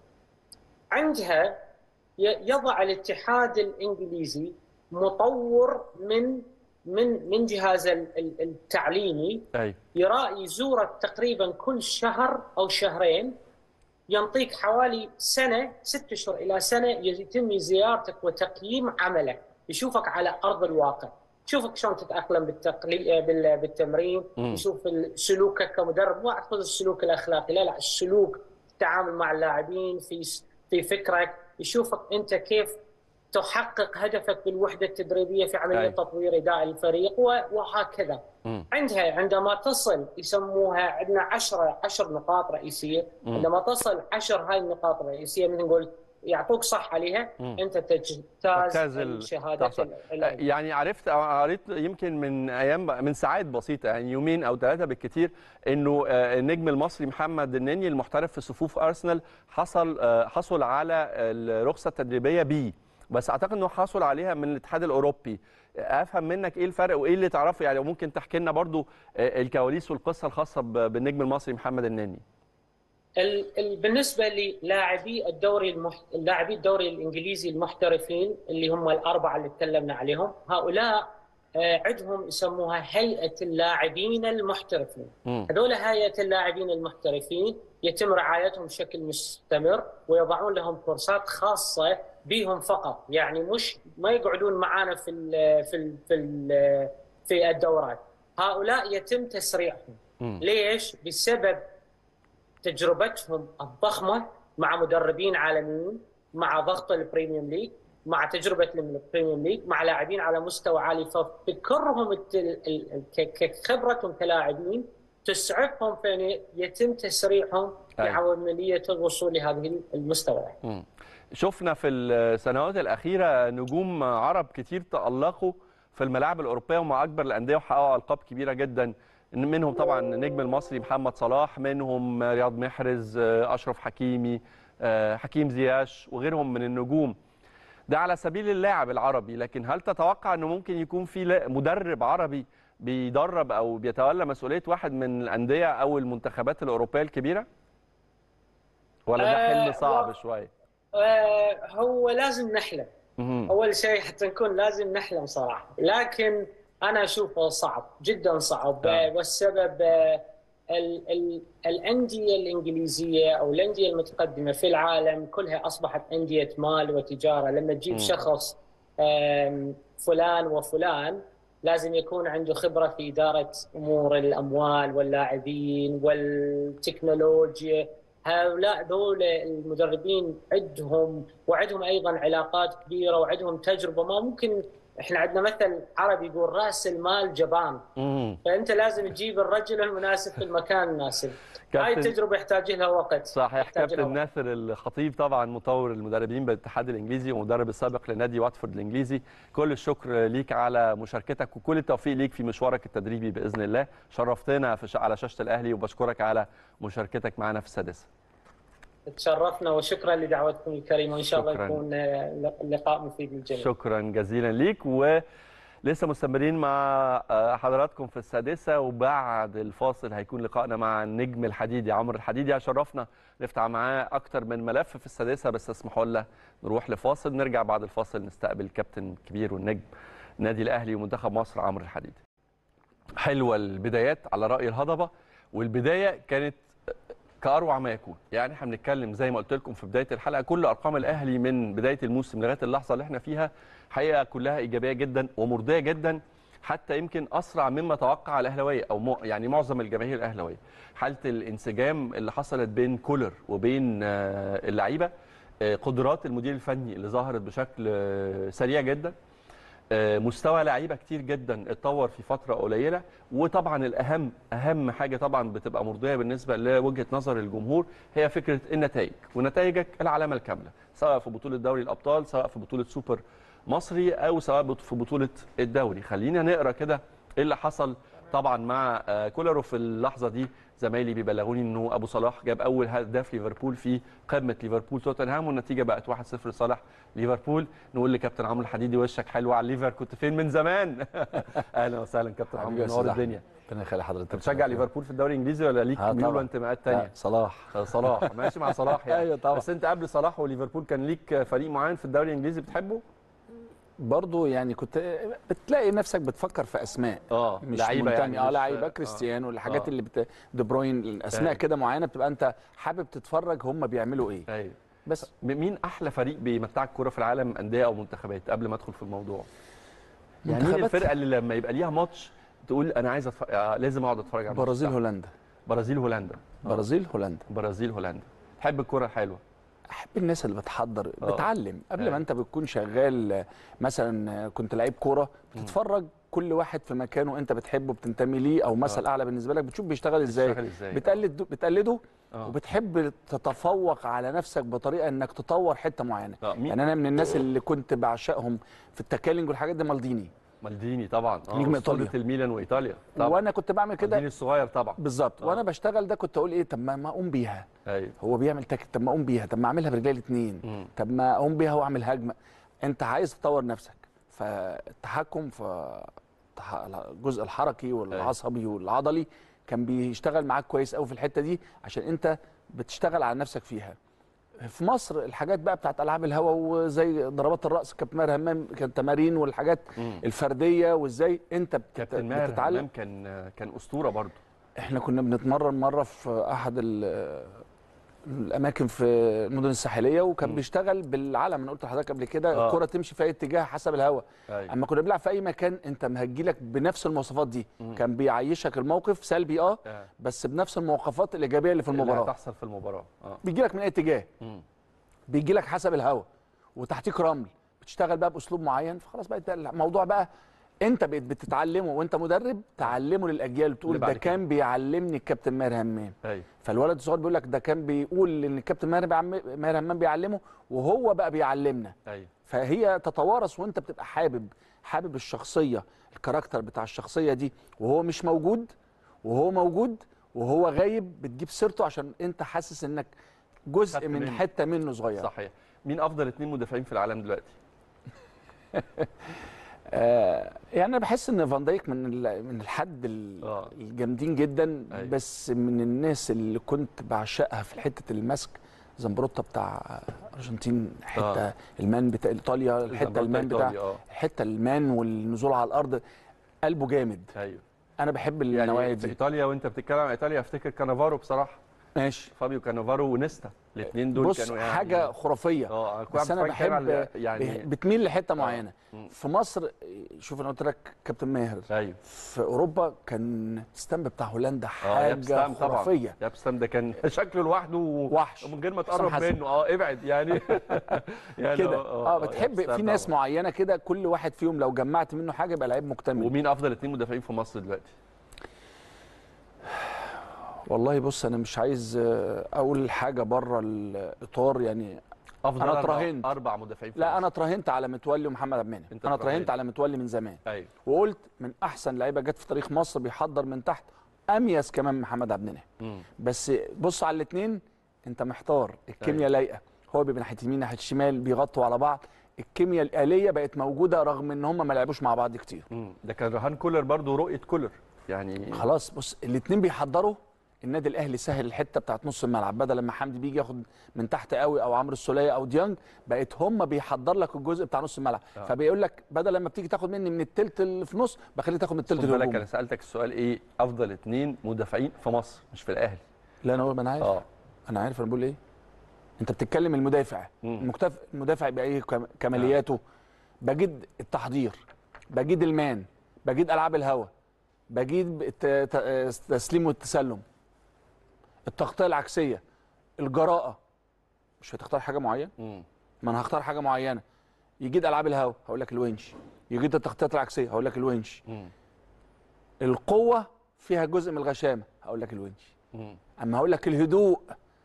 عندها ي- يضع الاتحاد الانجليزي مطور من من من جهاز ال- ال- التعليمي
ايوه
يرا يزورك تقريبا كل شهر او شهرين ينطيك حوالي سنه ست اشهر الى سنه يتم زيارتك وتقييم عملك يشوفك على ارض الواقع يشوفك شلون تتاقلم بالتقلي... بال... بالتمرين
مم.
يشوف ال- سلوكك كمدرب مو اعتقد السلوك الاخلاقي لا لا السلوك التعامل مع اللاعبين في في فكرك يشوفك انت كيف تحقق هدفك بالوحده التدريبيه في عمليه
أي.
تطوير اداء الفريق و- وهكذا
مم.
عندها عندما تصل يسموها عندنا 10 10 نقاط رئيسيه
مم.
عندما تصل 10 هاي النقاط الرئيسيه مثل نقول يعطوك صح عليها
مم.
انت تجتاز
تجتاز ال-
الشهاده
تحصل.
ال- ال-
يعني عرفت أو قريت يمكن من ايام من ساعات بسيطه يعني يومين او ثلاثه بالكثير انه آه، النجم المصري محمد النني المحترف في صفوف ارسنال حصل آه، حصل على الرخصه التدريبيه بي بس اعتقد انه حصل عليها من الاتحاد الاوروبي افهم منك ايه الفرق وايه اللي تعرفه يعني وممكن تحكي لنا برضو آه، الكواليس والقصه الخاصه ب- بالنجم المصري محمد النني
ال- ال- بالنسبه للاعبي الدوري المح... لاعبي الدوري الانجليزي المحترفين اللي هم الاربعه اللي تكلمنا عليهم هؤلاء آه، عندهم يسموها هيئه اللاعبين المحترفين
مم.
هذول هيئه اللاعبين المحترفين يتم رعايتهم بشكل مستمر ويضعون لهم كورسات خاصه بهم فقط يعني مش ما يقعدون معانا في ال في ال في ال في الدورات هؤلاء يتم تسريعهم
مم.
ليش بسبب تجربتهم الضخمه مع مدربين عالميين مع ضغط البريميوم ليج مع تجربه البريميوم ليج مع لاعبين على مستوى عالي ففكرهم الت- ال- ال- ك- كخبرتهم كلاعبين تسعفهم في أن يتم تسريعهم في
أي.
عمليه الوصول لهذه المستوى
مم. شفنا في السنوات الأخيرة نجوم عرب كتير تألقوا في الملاعب الأوروبية ومع أكبر الأندية وحققوا ألقاب كبيرة جدا إن منهم طبعا النجم المصري محمد صلاح منهم رياض محرز آه، اشرف حكيمي آه، حكيم زياش وغيرهم من النجوم ده على سبيل اللاعب العربي لكن هل تتوقع انه ممكن يكون في لا- مدرب عربي بيدرب او بيتولى مسؤوليه واحد من الانديه او المنتخبات الاوروبيه الكبيره ولا ده
آه،
حلم صعب
و-
شويه
آه، هو لازم نحلم
مهم.
اول شيء حتى نكون لازم نحلم صراحه لكن انا اشوفه صعب جدا صعب
نعم.
آه، والسبب آه، ال- ال- الانديه الانجليزيه او الانديه المتقدمه في العالم كلها اصبحت انديه مال وتجاره لما تجيب
مم.
شخص آم، فلان وفلان لازم يكون عنده خبره في اداره امور الاموال واللاعبين والتكنولوجيا هؤلاء دول المدربين عندهم وعندهم ايضا علاقات كبيره وعندهم تجربه ما ممكن احنا عندنا مثل عربي يقول راس المال جبان
مهم.
فانت لازم تجيب الرجل المناسب في المكان المناسب هاي
كابتن-
التجربه يحتاج لها وقت
صحيح
يحتاج لها
كابتن
وقت.
ناصر الخطيب طبعا مطور المدربين بالاتحاد الانجليزي ومدرب السابق لنادي واتفورد الانجليزي كل الشكر ليك على مشاركتك وكل التوفيق ليك في مشوارك التدريبي باذن الله شرفتنا في ش... على شاشه الاهلي وبشكرك على مشاركتك معنا في السادسه
تشرفنا وشكرا لدعوتكم الكريمه وان شاء الله
شكراً.
يكون آه، لقاء مفيد للجميع
شكرا جزيلا ليك ولسه مستمرين مع آه، حضراتكم في السادسه وبعد الفاصل هيكون لقائنا مع النجم الحديدي عمرو الحديدي هشرفنا نفتح معاه اكتر من ملف في السادسه بس اسمحوا لنا نروح لفاصل نرجع بعد الفاصل نستقبل الكابتن الكبير والنجم النادي الاهلي ومنتخب مصر عمرو الحديدي حلوه البدايات على راي الهضبه والبدايه كانت كاروع ما يكون يعني احنا بنتكلم زي ما قلت لكم في بدايه الحلقه كل ارقام الاهلي من بدايه الموسم لغايه اللحظه اللي احنا فيها حقيقه كلها ايجابيه جدا ومرضيه جدا حتى يمكن اسرع مما توقع الاهلاويه او مو يعني معظم الجماهير الاهلاويه حاله الانسجام اللي حصلت بين كولر وبين آه، اللعيبه آه، قدرات المدير الفني اللي ظهرت بشكل آه، سريع جدا آه، مستوى لعيبه كتير جدا اتطور في فتره قليله وطبعا الاهم اهم حاجه طبعا بتبقى مرضيه بالنسبه لوجهه نظر الجمهور هي فكره النتائج ونتائجك العلامه الكامله سواء في بطوله دوري الابطال سواء في بطوله سوبر مصري او سواء بط- في بطوله الدوري خلينا نقرا كده ايه اللي حصل طبعا مع آه، كولر في اللحظه دي زمايلي بيبلغوني انه ابو صلاح جاب اول هدف ليفربول في قمه ليفربول توتنهام والنتيجه بقت 1-0 لصالح ليفربول نقول لكابتن عمرو الحديدي وشك حلو على الليفر كنت فين من زمان اهلا وسهلا كابتن
حبيبي
عمرو
يا
نور
أستاذ
الدنيا
ربنا يخلي حضرتك
انت بتشجع ليفربول في الدوري الانجليزي ولا ليك
آه
ميول
طبعاً.
وانتماءات
لا،
تانية
صلاح
صلاح ماشي مع صلاح يعني
أيوة طبعاً.
بس انت قبل صلاح وليفربول كان ليك فريق معين في الدوري الانجليزي بتحبه
برضو يعني كنت بتلاقي نفسك بتفكر في اسماء
اه
مش
لعيبه
منتمي
يعني
اه
مش-
لعيبه
آه.
كريستيانو الحاجات
آه.
اللي بت... دي بروين الاسماء
أيوة.
كده معينه بتبقى انت حابب تتفرج هم بيعملوا ايه
ايوه
بس
م- مين احلى فريق بيمتعك كوره في العالم انديه او منتخبات قبل ما ادخل في الموضوع يعني مين
منتخبات؟
الفرقه اللي لما يبقى ليها ماتش تقول انا عايز أتفرج... آه لازم اقعد اتفرج على الماتش
برازيل
بتاعها.
هولندا
برازيل هولندا آه.
برازيل هولندا
برازيل هولندا تحب الكوره الحلوه
احب الناس اللي بتحضر
آه.
بتعلم قبل
أيوة.
ما انت بتكون شغال آه، مثلا آه، كنت لعيب كوره بتتفرج كل واحد في مكانه انت بتحبه بتنتمي ليه او مثل
آه.
اعلى بالنسبه لك بتشوف بيشتغل ازاي
بتشتغل ازاي
بتقلد بتقلده
آه.
وبتحب تتفوق على نفسك بطريقه انك تطور حته معينه
آه. مين
يعني انا من الناس اللي كنت بعشقهم في التكالنج والحاجات دي مالديني
مالديني طبعا اه
نجم
أسطورة
إيطاليا.
الميلان وايطاليا طبعا
وانا كنت بعمل
مالديني
كده
الصغير طبعا
بالظبط
آه.
وانا بشتغل ده كنت اقول ايه طب ما ما اقوم بيها
ايوه
هو بيعمل تك طب ما اقوم بيها طب ما اعملها برجلي الاثنين
مم.
طب ما اقوم بيها واعمل هجمه انت عايز تطور نفسك فالتحكم في التح- الجزء الحركي والعصبي والعضلي كان بيشتغل معاك كويس قوي في الحته دي عشان انت بتشتغل على نفسك فيها في مصر الحاجات بقى بتاعت العاب الهواء وزي ضربات الراس كابتن ماهر همام كان تمارين والحاجات
مم.
الفرديه وازاي انت بت-
كابتن ماهر
بتتعلم
همام كان كان اسطوره برضه
احنا كنا بنتمرن مره في احد ال- الاماكن في المدن الساحليه وكان
مم.
بيشتغل بالعلم انا قلت لحضرتك قبل كده
آه.
الكره تمشي في اي اتجاه حسب الهواء
ايوه
اما كنا بنلعب في اي مكان انت مهجيلك بنفس المواصفات دي
مم.
كان بيعيشك الموقف سلبي اه
آه.
بس بنفس المواقفات الايجابيه اللي في
اللي
المباراه
هتحصل في المباراه اه
بيجيلك من اي اتجاه
مم.
بيجيلك حسب الهواء وتحتيك رمل بتشتغل بقى باسلوب معين فخلاص بقى ده الموضوع بقى انت بقيت بتتعلمه وانت مدرب تعلمه للاجيال بتقول
اللي بعد
ده
كده.
كان بيعلمني الكابتن ماهر همام
ايوه
فالولد الصغير بيقول لك ده كان بيقول ان الكابتن ماهر بيعم- ماهر همام بيعلمه وهو بقى بيعلمنا
ايوه
فهي تتوارث وانت بتبقى حابب حابب الشخصيه الكاركتر بتاع الشخصيه دي وهو مش موجود وهو موجود وهو غايب بتجيب سيرته عشان انت حاسس انك جزء
خدت
من
منه.
حته منه صغيره
صحيح مين افضل اثنين مدافعين في العالم دلوقتي
آه يعني انا بحس ان فان دايك من ال- من الحد ال-
آه.
الجامدين جدا
أيوة.
بس من الناس اللي كنت بعشقها في حته المسك زمبروتا بتاع ارجنتين حته
آه.
المان بتاع ايطاليا الحته
زمبروتا
المان بتاع
إيطاليا، آه.
الحته المان والنزول على الارض قلبه جامد
ايوه
انا بحب النوعيه
يعني في
دي
ايطاليا وانت بتتكلم عن ايطاليا افتكر كانافارو بصراحه
ماشي
فابيو كانافارو ونيستا الاثنين دول
بص
كانوا يعني
حاجه خرافيه
اه أنا كنت
بس انا
بتفرج كمان
بحب
على- يعني
بتميل لحته معينه
مم.
في مصر شوف انا قلت لك كابتن ماهر
ايوه
في اوروبا كان ستامب بتاع هولندا
اه ياب
حاجه
ستام طبعا
خرافيه
ياب ستام ده كان شكله لوحده و-
وحش.
ومن غير ما
حسام
تقرب
حسن.
منه اه ابعد يعني يعني
كده
آه،
اه
ياب
بتحب
ستام
في ناس
طبعاً.
معينه كده كل واحد فيهم لو جمعت منه حاجه يبقى لعيب مكتمل
ومين افضل اثنين مدافعين في مصر دلوقتي
والله بص انا مش عايز آه، اقول حاجه بره الاطار يعني
افضل
أنا
أربع-
اتراهنت.
اربع مدافعين في
لا
مصر.
انا اتراهنت على متولي ومحمد عبد المنعم
أنت
انا
اتراهنت.
اتراهنت على متولي من زمان
ايوه
وقلت من احسن لعيبه جت في تاريخ مصر بيحضر من تحت اميز كمان من محمد عبد المنعم
مم.
بس بص على الاثنين انت محتار الكيمياء
أيوة.
لايقه هو بيبقى ناحيه اليمين ناحيه الشمال بيغطوا على بعض الكيمياء الآلية بقت موجودة رغم ان هم ما لعبوش مع بعض كتير
مم. ده كان رهان كولر برضو رؤيه كولر يعني
خلاص بص الاثنين بيحضروا النادي الاهلي سهل الحته بتاعت نص الملعب بدل لما حمدي بيجي ياخد من تحت قوي او عمرو السوليه او ديانج بقت هم بيحضر لك الجزء بتاع نص الملعب
آه.
فبيقول لك بدل لما بتيجي تاخد مني من التلت اللي في نص بخليك تاخد من التلت
خد بالك
الهجومي
انا سالتك السؤال ايه افضل اثنين مدافعين في مصر مش في الاهلي
لا انا ما انا عارف
اه
انا عارف انا بقول ايه انت بتتكلم المدافع
مم.
المكتف... المدافع بايه كم- كمالياته بجد التحضير بجد المان بجد العاب الهوا بجد الت- ت- التسليم والتسلم التغطيه العكسيه الجراءه مش هتختار حاجه معينه
مم.
ما انا هختار حاجه معينه يجيد العاب الهوا هقول لك الونش يجيد التغطيات العكسيه هقول لك الونش
مم.
القوه فيها جزء من الغشامه هقول لك الونش
مم.
اما هقول لك الهدوء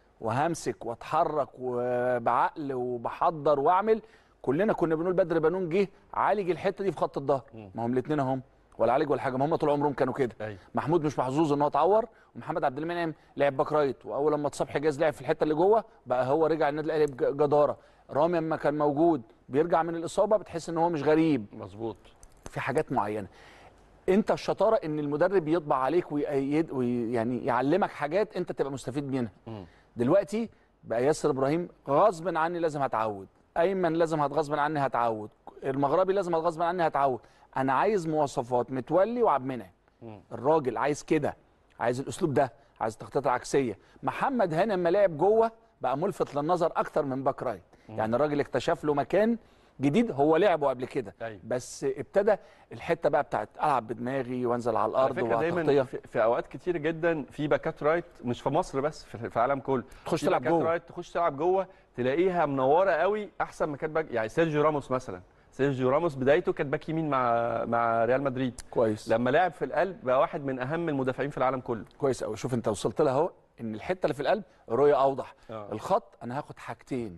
وهمسك واتحرك وبعقل وبحضر واعمل كلنا كنا بنقول بدر بنون جه عالج الحته دي في خط الظهر
مم.
ما هم الاثنين اهم ولا عالج ولا حاجه ما هم طول عمرهم كانوا كده
ايوه
محمود مش محظوظ ان هو اتعور ومحمد عبد المنعم لعب باك رايت واول لما اتصاب حجاز لعب في الحته اللي جوه بقى هو رجع النادي الاهلي بجداره رامي اما كان موجود بيرجع من الاصابه بتحس ان هو مش غريب
مظبوط
في حاجات معينه انت الشطاره ان المدرب يطبع عليك ويأيد ويعني يعلمك حاجات انت تبقى مستفيد منها
مم.
دلوقتي بقى ياسر ابراهيم غصب عني لازم هتعود ايمن لازم هتغصب عني هتعود المغربي لازم هتغصب عني هتعود انا عايز مواصفات متولي وعبد المنعم
مم.
الراجل عايز كده عايز الاسلوب ده عايز التخطيط العكسيه محمد هاني لما لعب جوه بقى ملفت للنظر اكتر من باك رايت يعني الراجل اكتشف له مكان جديد هو لعبه قبل كده
أيوة.
بس ابتدى الحته بقى بتاعت العب بدماغي وانزل على
على
الارض
فكره دايما
وتغطيه
في, في اوقات كتير جدا في باكات رايت مش في مصر بس في, في العالم كله
تخش
في
تلعب
باكات
جوه.
رايت تخش تلعب جوه تلاقيها منوره قوي احسن ما كانت باك يعني سيرجيو راموس مثلا سيرجيو راموس بدايته كانت باك يمين مع مع ريال مدريد
كويس
لما لعب في القلب بقى واحد من اهم المدافعين في العالم كله
كويس قوي شوف انت وصلت لها اهو ان الحته اللي في القلب رؤيه اوضح
آه.
الخط انا هاخد حاجتين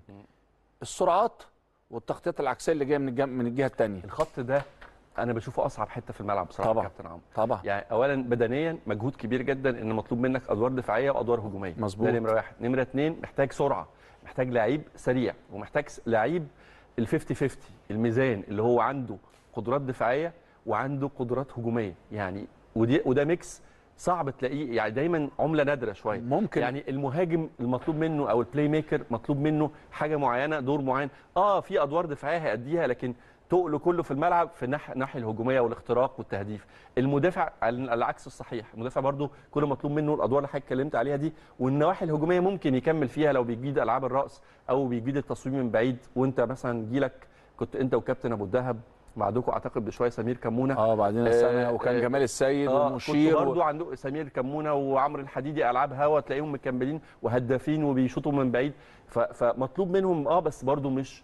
السرعات والتغطيات العكسيه اللي جايه من الجم... من الجهه الثانيه
الخط ده انا بشوفه اصعب حته في الملعب بصراحه
طبعاً.
يا كابتن عمرو
طبعا
يعني اولا بدنيا مجهود كبير جدا ان مطلوب منك ادوار دفاعيه وادوار هجوميه
مظبوط.
ده نمره واحد نمره اتنين محتاج سرعه محتاج لعيب سريع ومحتاج س- لعيب ال 50 50 الميزان اللي هو عنده قدرات دفاعيه وعنده قدرات هجوميه يعني ودي وده ميكس صعب تلاقيه يعني دايما عمله نادره شويه
ممكن.
يعني المهاجم المطلوب منه او البلاي ميكر مطلوب منه حاجه معينه دور معين اه في ادوار دفاعيه هيأديها لكن تقله كله في الملعب في الناحيه الناحيه الهجوميه والاختراق والتهديف المدافع على العكس الصحيح المدافع برضو كل مطلوب منه الادوار اللي حضرتك اتكلمت عليها دي والنواحي الهجوميه ممكن يكمل فيها لو بيجيد العاب الراس او بيجيد التصويم من بعيد وانت مثلا جيلك كنت انت وكابتن ابو الدهب بعدكم اعتقد بشويه سمير كمونه
اه بعدين السنه
آه،
وكان
آه،
جمال السيد
اه
والمشير
كنت برضو
و...
عنده سمير كمونه وعمرو الحديدي العاب هوا تلاقيهم مكملين وهدافين وبيشوطوا من بعيد ف- فمطلوب منهم اه بس برضو مش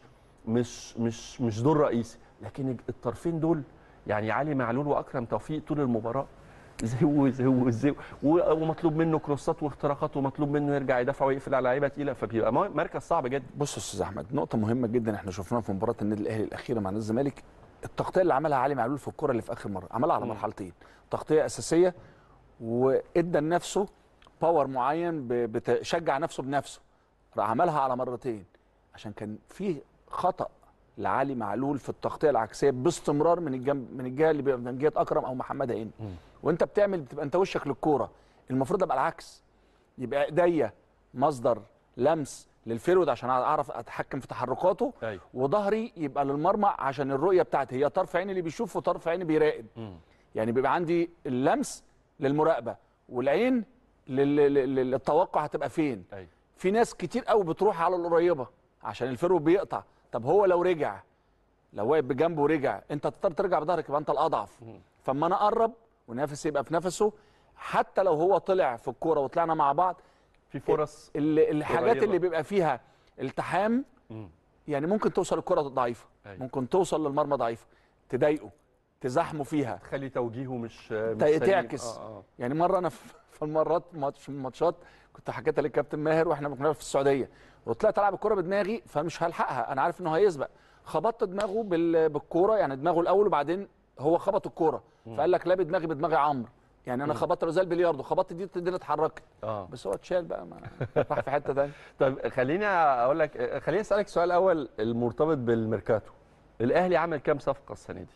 مش مش مش دور رئيسي لكن الطرفين دول يعني علي معلول واكرم توفيق طول المباراه زهو زهو زهو و- ومطلوب منه كروسات واختراقات ومطلوب منه يرجع يدافع ويقفل على لعيبه تقيله فبيبقى مو- مركز صعب جدا
بص يا استاذ احمد نقطه مهمه جدا احنا شفناها في مباراه النادي الاهلي الاخيره مع نادي الزمالك التغطيه اللي عملها علي معلول في الكره اللي في اخر مره عملها على
مم.
مرحلتين تغطيه اساسيه وادى لنفسه باور معين ب- بتشجع نفسه بنفسه راح عملها على مرتين عشان كان في خطا لعلي معلول في التغطيه العكسيه باستمرار من الجنب من الجهه اللي بيبقى من جهه اكرم او محمد هاني وانت بتعمل بتبقى انت وشك للكوره المفروض ابقى العكس يبقى ايديا مصدر لمس للفيرود عشان اعرف اتحكم في تحركاته
أيوة.
وظهري يبقى للمرمى عشان الرؤيه بتاعتي هي طرف عيني اللي بيشوف وطرف عيني بيراقب يعني بيبقى عندي اللمس للمراقبه والعين لل- لل- للتوقع هتبقى فين
أيوة.
في ناس كتير قوي بتروح على القريبه عشان الفيرود بيقطع طب هو لو رجع لو واقف بجنبه ورجع انت تضطر ترجع بظهرك يبقى انت الاضعف فاما انا اقرب ونفسي يبقى في نفسه حتى لو هو طلع في الكوره وطلعنا مع بعض
في فرص
اللي الحاجات
قريبة.
اللي بيبقى فيها التحام
مم.
يعني ممكن توصل الكره ضعيفه
أيوة.
ممكن توصل للمرمى ضعيفه تضايقه تزاحمه فيها
تخلي توجيهه مش مش
ت-
سليم.
تعكس
آه آه.
يعني مره انا في في المرات ماتش من الماتشات كنت حكيتها للكابتن ماهر واحنا كنا في السعوديه وطلعت العب الكوره بدماغي فمش هلحقها انا عارف انه هيسبق خبطت دماغه بال- بالكوره يعني دماغه الاول وبعدين هو خبط الكوره فقال لك لا بدماغي بدماغي عمرو يعني انا خبطت له زي البلياردو خبطت دي الدنيا اتحركت
اه
بس هو اتشال بقى ما راح في حته ثانيه
طيب خليني اقول لك خليني اسالك سؤال اول المرتبط بالميركاتو الاهلي عمل كام صفقه السنه دي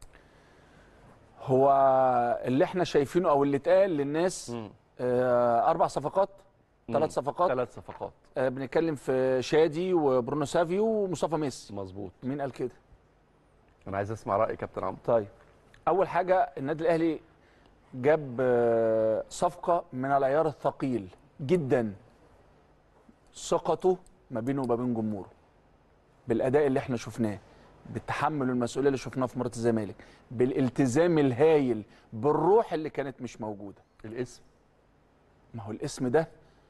هو اللي احنا شايفينه او اللي اتقال للناس آه اربع صفقات ثلاث صفقات
ثلاث صفقات
آه بنتكلم في شادي وبرونو سافيو ومصطفى ميسي
مظبوط
مين قال كده
انا عايز اسمع راي كابتن عمرو
طيب اول حاجه النادي الاهلي جاب آه، صفقه من العيار الثقيل جدا ثقته ما بينه وما بين جمهوره بالاداء اللي احنا شفناه بالتحمل المسؤوليه اللي شفناه في مباراه الزمالك بالالتزام الهايل بالروح اللي كانت مش موجوده
الاسم
ما هو الاسم ده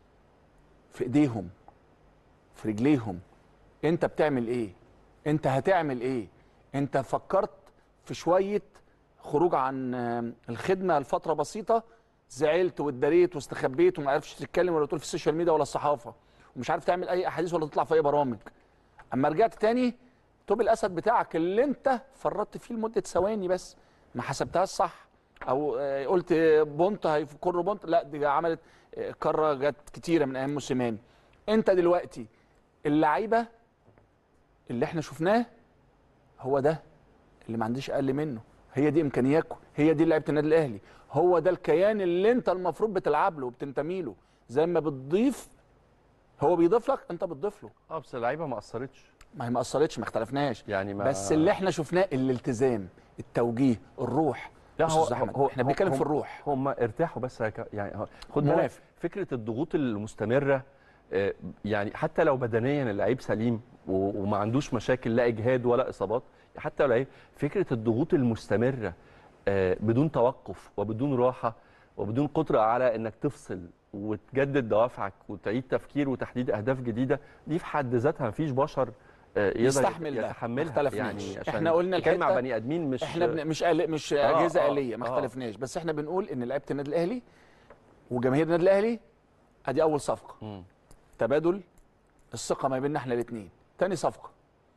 في ايديهم في رجليهم انت بتعمل ايه انت هتعمل ايه انت فكرت في شويه خروج عن آه، الخدمه لفتره بسيطه زعلت واتدريت واستخبيت وما عرفتش تتكلم ولا تقول في السوشيال ميديا ولا الصحافه ومش عارف تعمل اي احاديث ولا تطلع في اي برامج اما رجعت تاني توب الاسد بتاعك اللي انت فرطت فيه لمده ثواني بس ما حسبتهاش صح او آه، قلت بونت هيكر بونت لا دي عملت آه، كره جت كتيره من ايام موسيماني انت دلوقتي اللعيبه اللي احنا شفناه هو ده اللي ما عنديش اقل منه هي دي امكانياتكم هي دي لعيبه النادي الاهلي هو ده الكيان اللي انت المفروض بتلعب له وبتنتمي له زي ما بتضيف هو بيضيف لك انت بتضيف له
اه بس اللعيبه ما اثرتش
ما هي ما اثرتش ما اختلفناش
يعني ما
بس اللي احنا شفناه الالتزام التوجيه الروح
لا
بص
هو
يا أستاذ أحمد،
هو
احنا بنتكلم
هم-
في الروح
هم ارتاحوا بس هيك- يعني هو- خد
موافق.
بالك فكره الضغوط المستمره آه، يعني حتى لو بدنيا اللعيب سليم و- وما عندوش مشاكل لا اجهاد ولا اصابات حتى لو لعيب فكره الضغوط المستمره آه، بدون توقف وبدون راحه وبدون قدره على انك تفصل وتجدد دوافعك وتعيد تفكير وتحديد اهداف جديده دي في حد ذاتها مفيش بشر آه، يقدر
يستحمل ده. ما
يتحملها
اختلفناش.
يعني عشان
إحنا قلنا
نتكلم مع
الحتة-
بني ادمين مش
احنا بن... مش آل... مش
آه،
اجهزه
آه،
اليه ما
آه.
اختلفناش بس احنا بنقول ان لعيبه النادي الاهلي وجماهير النادي الاهلي ادي اول صفقه
مم.
تبادل الثقه ما بيننا احنا الاثنين تاني صفقه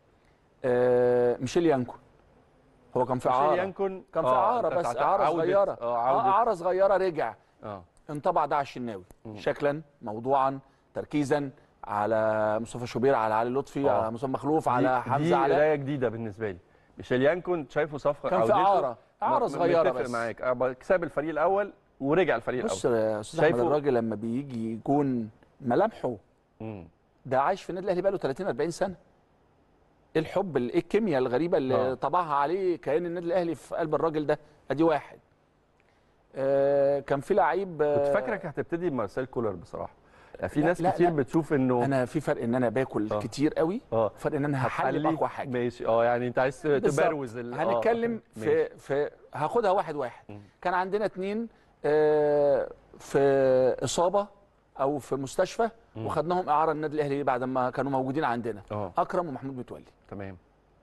آه ميشيل يانكو هو كان في
ميشيل
اعاره
يانكون
كان في
آه،
اعاره
بتاعت
بس اعاره
عودة-
صغيره
اه
اه
عودة
اعاره صغيره رجع
اه
انطبع ده على الشناوي شكلا موضوعا تركيزا على مصطفى شوبير على علي لطفي
آه.
على مصطفى مخلوف
دي-
على حمزه
دي
على
قرايه جديده بالنسبه لي ميشيل يانكون شايفه صفقه
كان في
عودته.
اعاره اعاره
م-
صغيره
متفق
بس
معاك آه، كسب الفريق الاول ورجع الفريق
بص
الاول
يا استاذ احمد
شايفه-
الراجل لما بيجي يكون ملامحه
مم.
ده عايش في النادي الاهلي بقاله 30 40 سنه ايه الحب ال- ايه الكيمياء الغريبه اللي
آه.
طبعها عليه كيان النادي الاهلي في قلب الراجل ده ادي واحد آه كان في لعيب آه،
كنت فاكرك هتبتدي بمارسيل كولر بصراحه يعني في
لا،
ناس
لا،
كتير
لا.
بتشوف انه
انا في فرق ان انا باكل
آه.
كتير قوي
اه
فرق ان انا هحلل
هتحلي
اقوى حاجه
ماشي اه يعني انت عايز
بالظبط.
تبروز ال- آه،
هنتكلم
ماشي.
في في هاخدها واحد واحد
مم.
كان عندنا اتنين آه، في اصابه او في مستشفى
مم.
وخدناهم اعاره النادي الاهلي بعد ما كانوا موجودين عندنا
اه
اكرم ومحمود متولي
تمام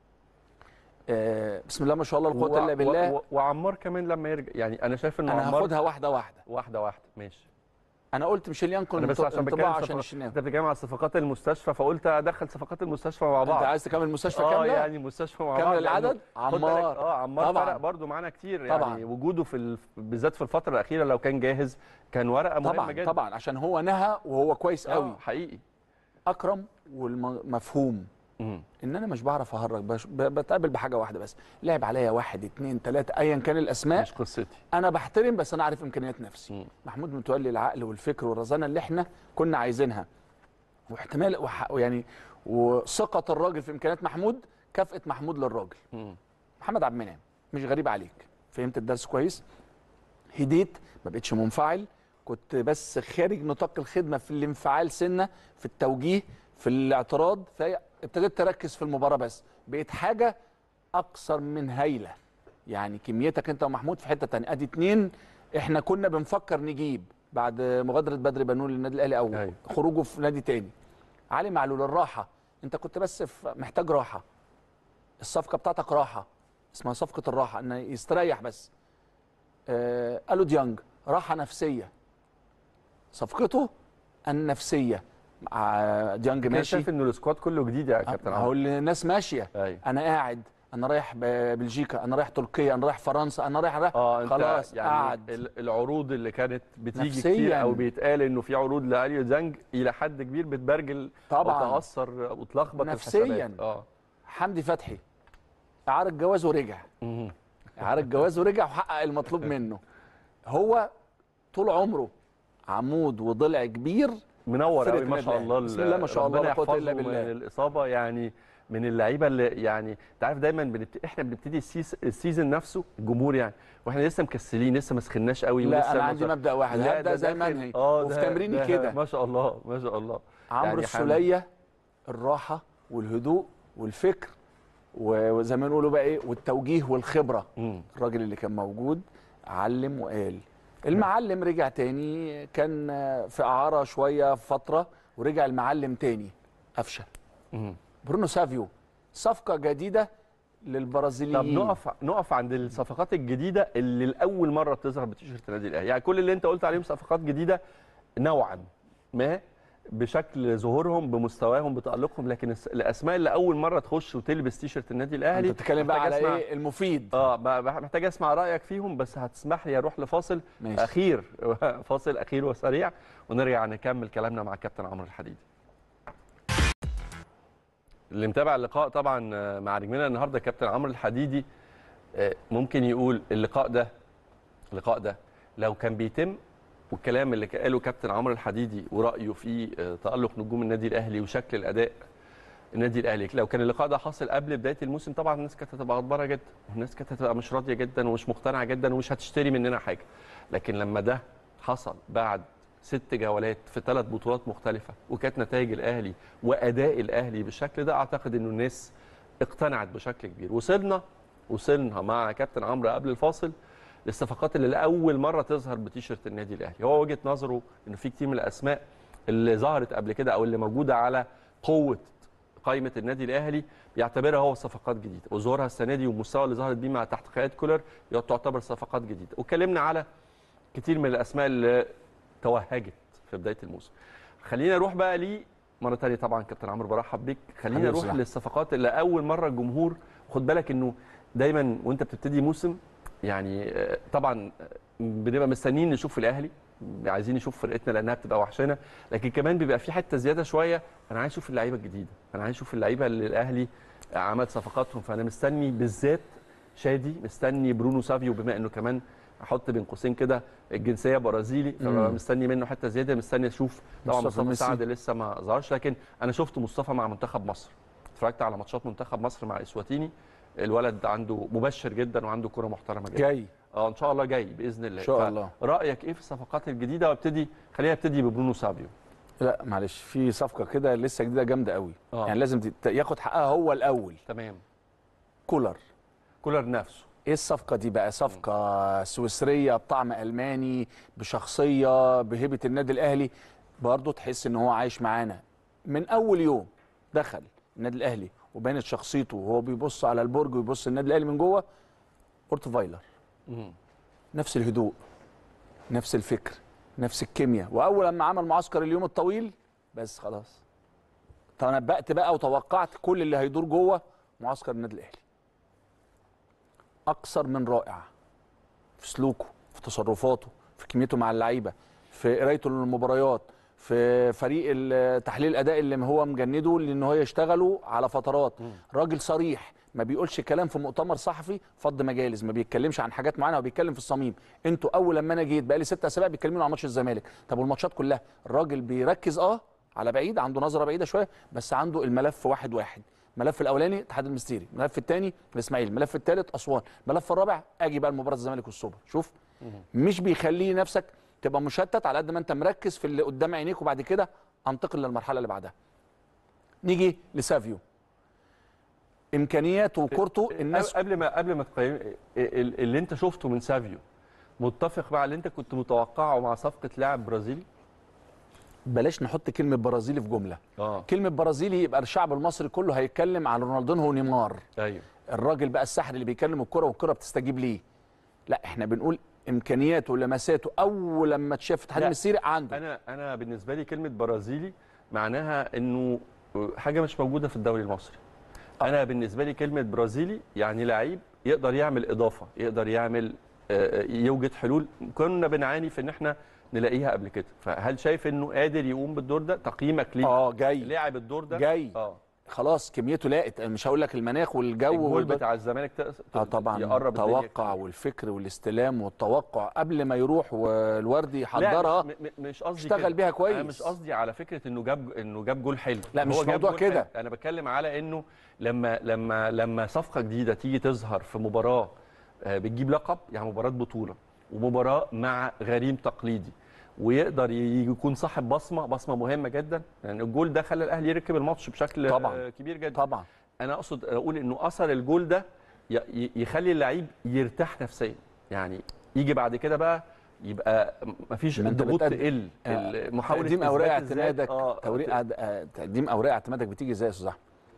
آه، بسم الله ما شاء الله لا قوه
و-
الا بالله
و- وعمار كمان لما يرجع يعني انا شايف انه
انا
عمار
هاخدها واحده واحده
واحده واحده ماشي
انا قلت ميشيل يانكو
انا بس عشان بتكلم
انطباع عشان
صفقات-
الشناوي
انت بتتكلم على صفقات المستشفى فقلت ادخل صفقات المستشفى مع بعض
انت عايز تكمل المستشفى
اه
كامله
يعني مستشفى مع
كامل
بعض
العدد؟
لأنه خد بالك،
عمار.
اه عمار
طبعاً.
فرق برضو معانا كتير يعني
طبعاً.
وجوده في ال... بالذات في الفتره الاخيره لو كان جاهز كان ورقه مهمه
طبعا
جدا
طبعا عشان هو نهى وهو كويس
آه،
قوي
حقيقي
اكرم والمفهوم
مم.
ان انا مش بعرف اهرج بش- ب- بتقابل بحاجه واحده بس لعب عليا واحد اتنين تلاته ايا كان الاسماء
مش قصتي
انا بحترم بس انا عارف امكانيات نفسي
مم.
محمود متولي العقل والفكر والرزانه اللي احنا كنا عايزينها واحتمال وح- يعني وثقه الراجل في امكانيات محمود كافئه محمود للراجل
مم.
محمد عبد المنعم مش غريب عليك فهمت الدرس كويس هديت ما بقتش منفعل كنت بس خارج نطاق الخدمه في الانفعال سنه في التوجيه في الاعتراض فابتديت تركز في المباراه بس بقيت حاجه اكثر من هايله يعني كميتك انت ومحمود في حته تانية ادي اتنين احنا كنا بنفكر نجيب بعد مغادره بدر بنون للنادي الاهلي او
أيوة.
خروجه في نادي تاني علي معلول الراحه انت كنت بس في محتاج راحه الصفقه بتاعتك راحه اسمها صفقه الراحه ان يستريح بس آه الو ديانج راحه نفسيه صفقته النفسيه مع ديانج
انا
ماشي
شايف انه السكواد كله جديد يا كابتن عمرو
هقول الناس ماشيه
ايوه
انا قاعد انا رايح ب- بلجيكا انا رايح تركيا انا رايح فرنسا انا رايح, رايح
اه انت
خلاص
يعني
قعد
ال- العروض اللي كانت بتيجي
نفسياً.
كتير او بيتقال انه في عروض لاليو زانج الى حد كبير بتبرجل
طبعاً.
وتاثر وتلخبط
نفسياً.
الحسابات. اه
حمدي فتحي اعاره جواز ورجع
مم.
اعاره جواز ورجع وحقق المطلوب منه هو طول عمره عمود وضلع كبير
منور
فرقة
قوي ما شاء
النادي
الله
الأهلي. بسم الله ما شاء الله،
ربنا
لا قوة إلا
يحفظه
بالله.
من الاصابه يعني من اللعيبه اللي يعني انت عارف دايما بنبت... احنا بنبتدي السيس... السيزون نفسه الجمهور يعني واحنا لسه مكسلين لسه ما سخناش قوي
لا
ولسه
انا
ما
عندي
شاء-
مبدا واحد
لا،
هبدا
ده
زي
داخل-
منهي
اه
وفي
ده-
تمريني
ده
كده
ما شاء الله ما شاء الله
عمرو
يعني
السوليه الراحه والهدوء والفكر و- وزي ما نقولوا بقى ايه والتوجيه والخبره
مم.
الراجل اللي كان موجود علم وقال المعلم رجع تاني كان في اعاره شويه فتره ورجع المعلم تاني افشل
مم.
برونو سافيو صفقه جديده للبرازيليين
طب نقف نقف عند الصفقات الجديده اللي لاول مره بتظهر بتيشيرت النادي الاهلي يعني كل اللي انت قلت عليهم صفقات جديده نوعا ما بشكل ظهورهم بمستواهم بتالقهم لكن الس- الاسماء اللي اول مره تخش وتلبس تيشيرت النادي الاهلي
انت بتتكلم بقى
محتاج
على
أسمع-
ايه المفيد
اه ب- ب- محتاج اسمع رايك فيهم بس هتسمح لي اروح لفاصل
ماشي.
اخير فاصل اخير وسريع ونرجع نكمل كلامنا مع الكابتن عمرو الحديدي اللي متابع اللقاء طبعا آه، مع نجمنا النهارده كابتن عمرو الحديدي آه، ممكن يقول اللقاء ده اللقاء ده لو كان بيتم والكلام اللي قاله كابتن عمرو الحديدي ورايه في آه، تالق نجوم النادي الاهلي وشكل الاداء النادي الاهلي لو كان اللقاء ده حاصل قبل بدايه الموسم طبعا الناس كانت هتبقى غضبانه جدا والناس كانت هتبقى مش راضيه جدا ومش مقتنعه جدا ومش هتشتري مننا حاجه لكن لما ده حصل بعد ست جولات في ثلاث بطولات مختلفه وكانت نتائج الاهلي واداء الاهلي بالشكل ده اعتقد انه الناس اقتنعت بشكل كبير وصلنا وصلنا مع كابتن عمرو قبل الفاصل للصفقات اللي لاول مره تظهر بتيشيرت النادي الاهلي هو وجهه نظره انه في كتير من الاسماء اللي ظهرت قبل كده او اللي موجوده على قوه قائمه النادي الاهلي بيعتبرها هو صفقات جديده وظهورها السنه دي والمستوى اللي ظهرت بيه مع تحت قياده كولر تعتبر صفقات جديده واتكلمنا على كتير من الاسماء اللي توهجت في بدايه الموسم خلينا نروح بقى ليه مره ثانيه طبعا كابتن عمرو برحب بيك خلينا
حبيبي
نروح
صلاح.
للصفقات اللي اول مره الجمهور خد بالك انه دايما وانت بتبتدي موسم يعني آه، طبعا آه، بنبقى مستنيين نشوف الاهلي عايزين نشوف فرقتنا لانها بتبقى وحشانه لكن كمان بيبقى في حته زياده شويه انا عايز اشوف اللعيبه الجديده انا عايز اشوف اللعيبه اللي الاهلي عمل صفقاتهم فانا مستني بالذات شادي مستني برونو سافيو بما انه كمان احط بين قوسين كده الجنسيه برازيلي فببقى
مم.
مستني منه حته زياده مستني اشوف طبعا
مصطفى
مصطفى
ميسي.
سعد لسه ما ظهرش لكن انا شفت مصطفى مع منتخب مصر اتفرجت على ماتشات منتخب مصر مع اسواتيني الولد عنده مبشر جدا وعنده كره محترمه جدا
جاي
اه ان شاء الله جاي باذن الله
إن شاء الله.
رايك ايه في الصفقات الجديده وابتدي خلينا ابتدي ببرونو سافيو
لا معلش في صفقه كده لسه جديده جامده قوي
آه.
يعني لازم تت- ياخد حقها هو الاول
تمام
كولر
كولر نفسه
ايه الصفقه دي بقى صفقه سويسريه بطعم الماني بشخصيه بهيبه النادي الاهلي برضه تحس ان هو عايش معانا من اول يوم دخل النادي الاهلي وبانت شخصيته وهو بيبص على البرج ويبص النادي الاهلي من جوه اورت فايلر
مم.
نفس الهدوء نفس الفكر نفس الكيمياء واول لما عمل معسكر اليوم الطويل بس خلاص تنبأت بقى وتوقعت كل اللي هيدور جوه معسكر النادي الاهلي اكثر من رائع في سلوكه في تصرفاته في كميته مع اللعيبه في قرايته للمباريات في فريق ال- تحليل الاداء اللي هو مجنده لان هو يشتغلوا على فترات راجل صريح ما بيقولش كلام في مؤتمر صحفي فض مجالس ما بيتكلمش عن حاجات معينه هو بيتكلم في الصميم انتوا اول لما انا جيت بقالي ست اسابيع بيتكلموا عن ماتش الزمالك طب والماتشات كلها الراجل بيركز اه على بعيد عنده نظره بعيده شويه بس عنده الملف واحد واحد الملف الاولاني اتحاد المستيري الملف الثاني الاسماعيلي الملف الثالث اسوان الملف الرابع اجي بقى لمباراه الزمالك والسوبر شوف مش بيخليه نفسك تبقى مشتت على قد ما انت مركز في اللي قدام عينيك وبعد كده انتقل للمرحله اللي بعدها نيجي لسافيو امكانياته وكورته الناس
قبل ما قبل ما تقيم ال- اللي انت شفته من سافيو متفق مع اللي انت كنت متوقعه مع صفقه لاعب برازيلي
بلاش نحط كلمه برازيلي في جمله
اه
كلمه برازيلي يبقى الشعب المصري كله هيتكلم عن رونالدينهو ونيمار
ايوه
الراجل بقى السحر اللي بيكلم الكره والكره بتستجيب ليه لا احنا بنقول امكانياته ولمساته اول لما اتشاف اتحاد
لا،
المسيري عنده
انا انا بالنسبه لي كلمه برازيلي معناها انه حاجه مش موجوده في الدوري المصري انا بالنسبه لي كلمه برازيلي يعني لعيب يقدر يعمل اضافه يقدر يعمل آه، يوجد حلول كنا بنعاني في ان احنا نلاقيها قبل كده فهل شايف انه قادر يقوم بالدور ده تقييمك ليه
اه جاي
لاعب الدور ده
جاي.
اه
خلاص كميته لاقت مش هقول لك المناخ والجو
الجول
والب-
بتاع الزمالك تقص-
اه طبعا
يقرب الدنيا
التوقع
كتير.
والفكر والاستلام والتوقع قبل ما يروح والوردي يحضرها
لا مش, م- مش قصدي
اشتغل
كده.
بيها كويس.
انا مش قصدي على فكره انه جاب انه جاب جول حلو
لا، مش
هو جاب
موضوع
جول
كده.
حلو. انا بتكلم على انه لما لما لما صفقه جديده تيجي تظهر في مباراه آه، بتجيب لقب يعني مباراه بطوله ومباراه مع غريم تقليدي ويقدر ي- يكون صاحب بصمه بصمه مهمه جدا يعني الجول ده خلى الاهلي يركب الماتش بشكل
طبعاً.
آه، كبير جدا
طبعا
انا اقصد اقول انه اثر الجول ده ي- ي- يخلي اللعيب يرتاح نفسيا يعني يجي بعد كده بقى يبقى مفيش
ما أنت
الضغوط
بتقدم-
تقل
آه،
محاوله
تقديم اوراق
إثبات الذات.
اعتمادك
اه
توريق عد- آه، تقديم اوراق اعتمادك بتيجي ازاي يا استاذ احمد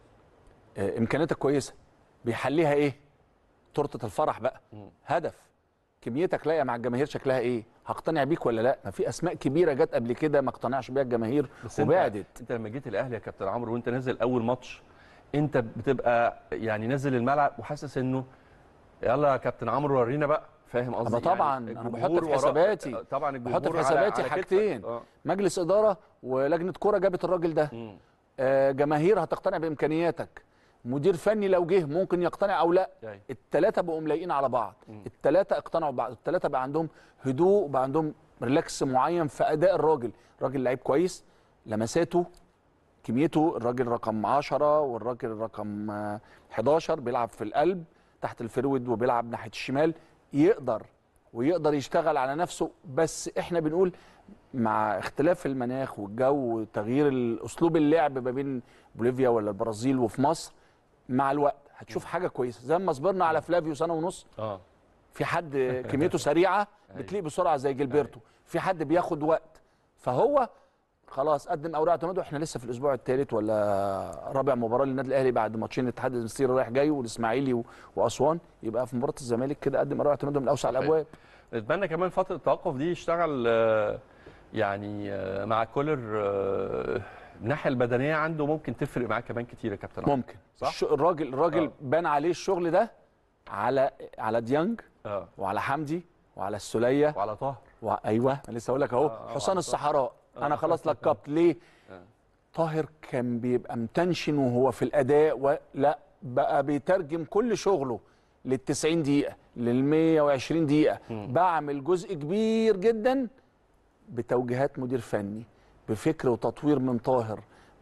آه، امكانياتك كويسه بيحليها ايه تورته الفرح بقى هدف كميتك لاقيه مع الجماهير شكلها ايه هقتنع بيك ولا لا ما في اسماء كبيره جت قبل كده ما اقتنعش بيها الجماهير
بس انت
وبعدت
انت لما جيت الاهلي يا كابتن عمرو وانت نازل اول ماتش انت بتبقى يعني نازل الملعب وحاسس انه يلا يا كابتن عمرو ورينا بقى فاهم قصدي
أنا طبعاً،
يعني
أنا
الجمهور
بحط في
وراء-
حساباتي.
طبعا الجمهور
بحط في
على-
حساباتي
على كتفك.
حاجتين
اه
مجلس اداره ولجنه كوره جابت الراجل ده
مم.
آه، جماهير هتقتنع بامكانياتك مدير فني لو جه ممكن يقتنع او لا
أيوة.
الثلاثه بقوا ملايقين على بعض الثلاثه اقتنعوا ببعض الثلاثه بقى عندهم هدوء بقى عندهم ريلاكس معين في اداء الراجل راجل لعيب كويس لمساته كميته الراجل رقم 10 والراجل رقم آه، 11 بيلعب في القلب تحت الفرود وبيلعب ناحيه الشمال يقدر ويقدر يشتغل على نفسه بس احنا بنقول مع اختلاف المناخ والجو وتغيير الاسلوب اللعب ما بين بوليفيا ولا البرازيل وفي مصر مع الوقت هتشوف حاجه كويسه زي ما صبرنا على فلافيو سنه ونص
اه
في حد كميته سريعه بتليق بسرعه زي جilberto في حد بياخد وقت فهو خلاص قدم اوراق اعتماده احنا لسه في الاسبوع الثالث ولا رابع مباراه للنادي الاهلي بعد ماتشين الاتحاد المصري رايح جاي والاسماعيلي و- واسوان يبقى في مباراه الزمالك كده قدم اوراق اعتماده من اوسع
صحيح.
الابواب
نتمنى كمان فتره التوقف دي يشتغل آه، يعني آه، مع كولر آه، الناحيه البدنيه عنده ممكن تفرق معاه كمان كتير يا كابتن عمرو.
ممكن
صح؟
الش- الراجل الراجل
آه.
بان عليه الشغل ده على على ديانج
اه
وعلى حمدي وعلى السوليه
وعلى طاهر
و... ايوه انا لسه هقول لك اهو
آه،
حسام
آه،
الصحراء
آه.
انا خلاص لقبت ليه
آه.
طاهر كان بيبقى متنشن وهو في الاداء ولا بقى بيترجم كل شغله لل 90 دقيقه لل 120 دقيقه بعمل جزء كبير جدا بتوجيهات مدير فني بفكر وتطوير من طاهر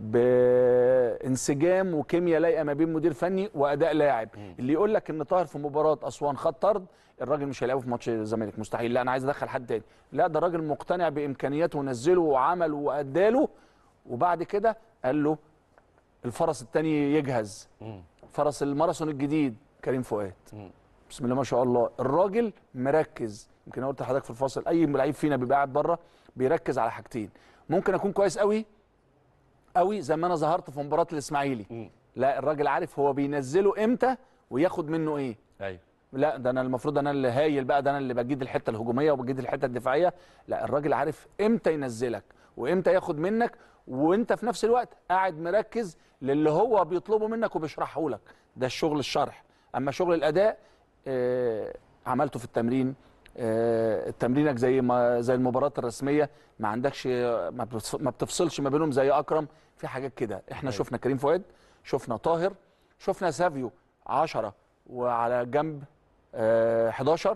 بانسجام وكيمياء لايقه ما بين مدير فني واداء لاعب اللي يقول لك ان طاهر في مباراه اسوان خد طرد الراجل مش هيلاقيه في ماتش الزمالك مستحيل لا انا عايز ادخل حد تاني لا ده الراجل مقتنع بامكانياته ونزله وعمل واداله وبعد كده قال له الفرس التاني يجهز
مم.
فرس الماراثون الجديد كريم فؤاد
مم.
بسم الله ما شاء الله الراجل مركز يمكن أنا قلت لحضرتك في الفاصل اي لعيب فينا بيبقى قاعد بره بيركز على حاجتين ممكن اكون كويس قوي قوي زي ما انا ظهرت في مباراه الاسماعيلي
مم.
لا الراجل عارف هو بينزله امتى وياخد منه ايه
ايوه
لا ده انا المفروض انا اللي هايل بقى ده انا اللي بجيد الحته الهجوميه وبجيد الحته الدفاعيه لا الراجل عارف امتى ينزلك وامتى ياخد منك وانت في نفس الوقت قاعد مركز للي هو بيطلبه منك وبيشرحه لك ده الشغل الشرح اما شغل الاداء آه عملته في التمرين آه تمرينك زي ما زي المباراه الرسميه ما عندكش ما بتف- ما بتفصلش ما بينهم زي اكرم في حاجات كده احنا
أيوة.
شفنا كريم فؤاد شفنا طاهر شفنا سافيو 10 وعلى جنب آه 11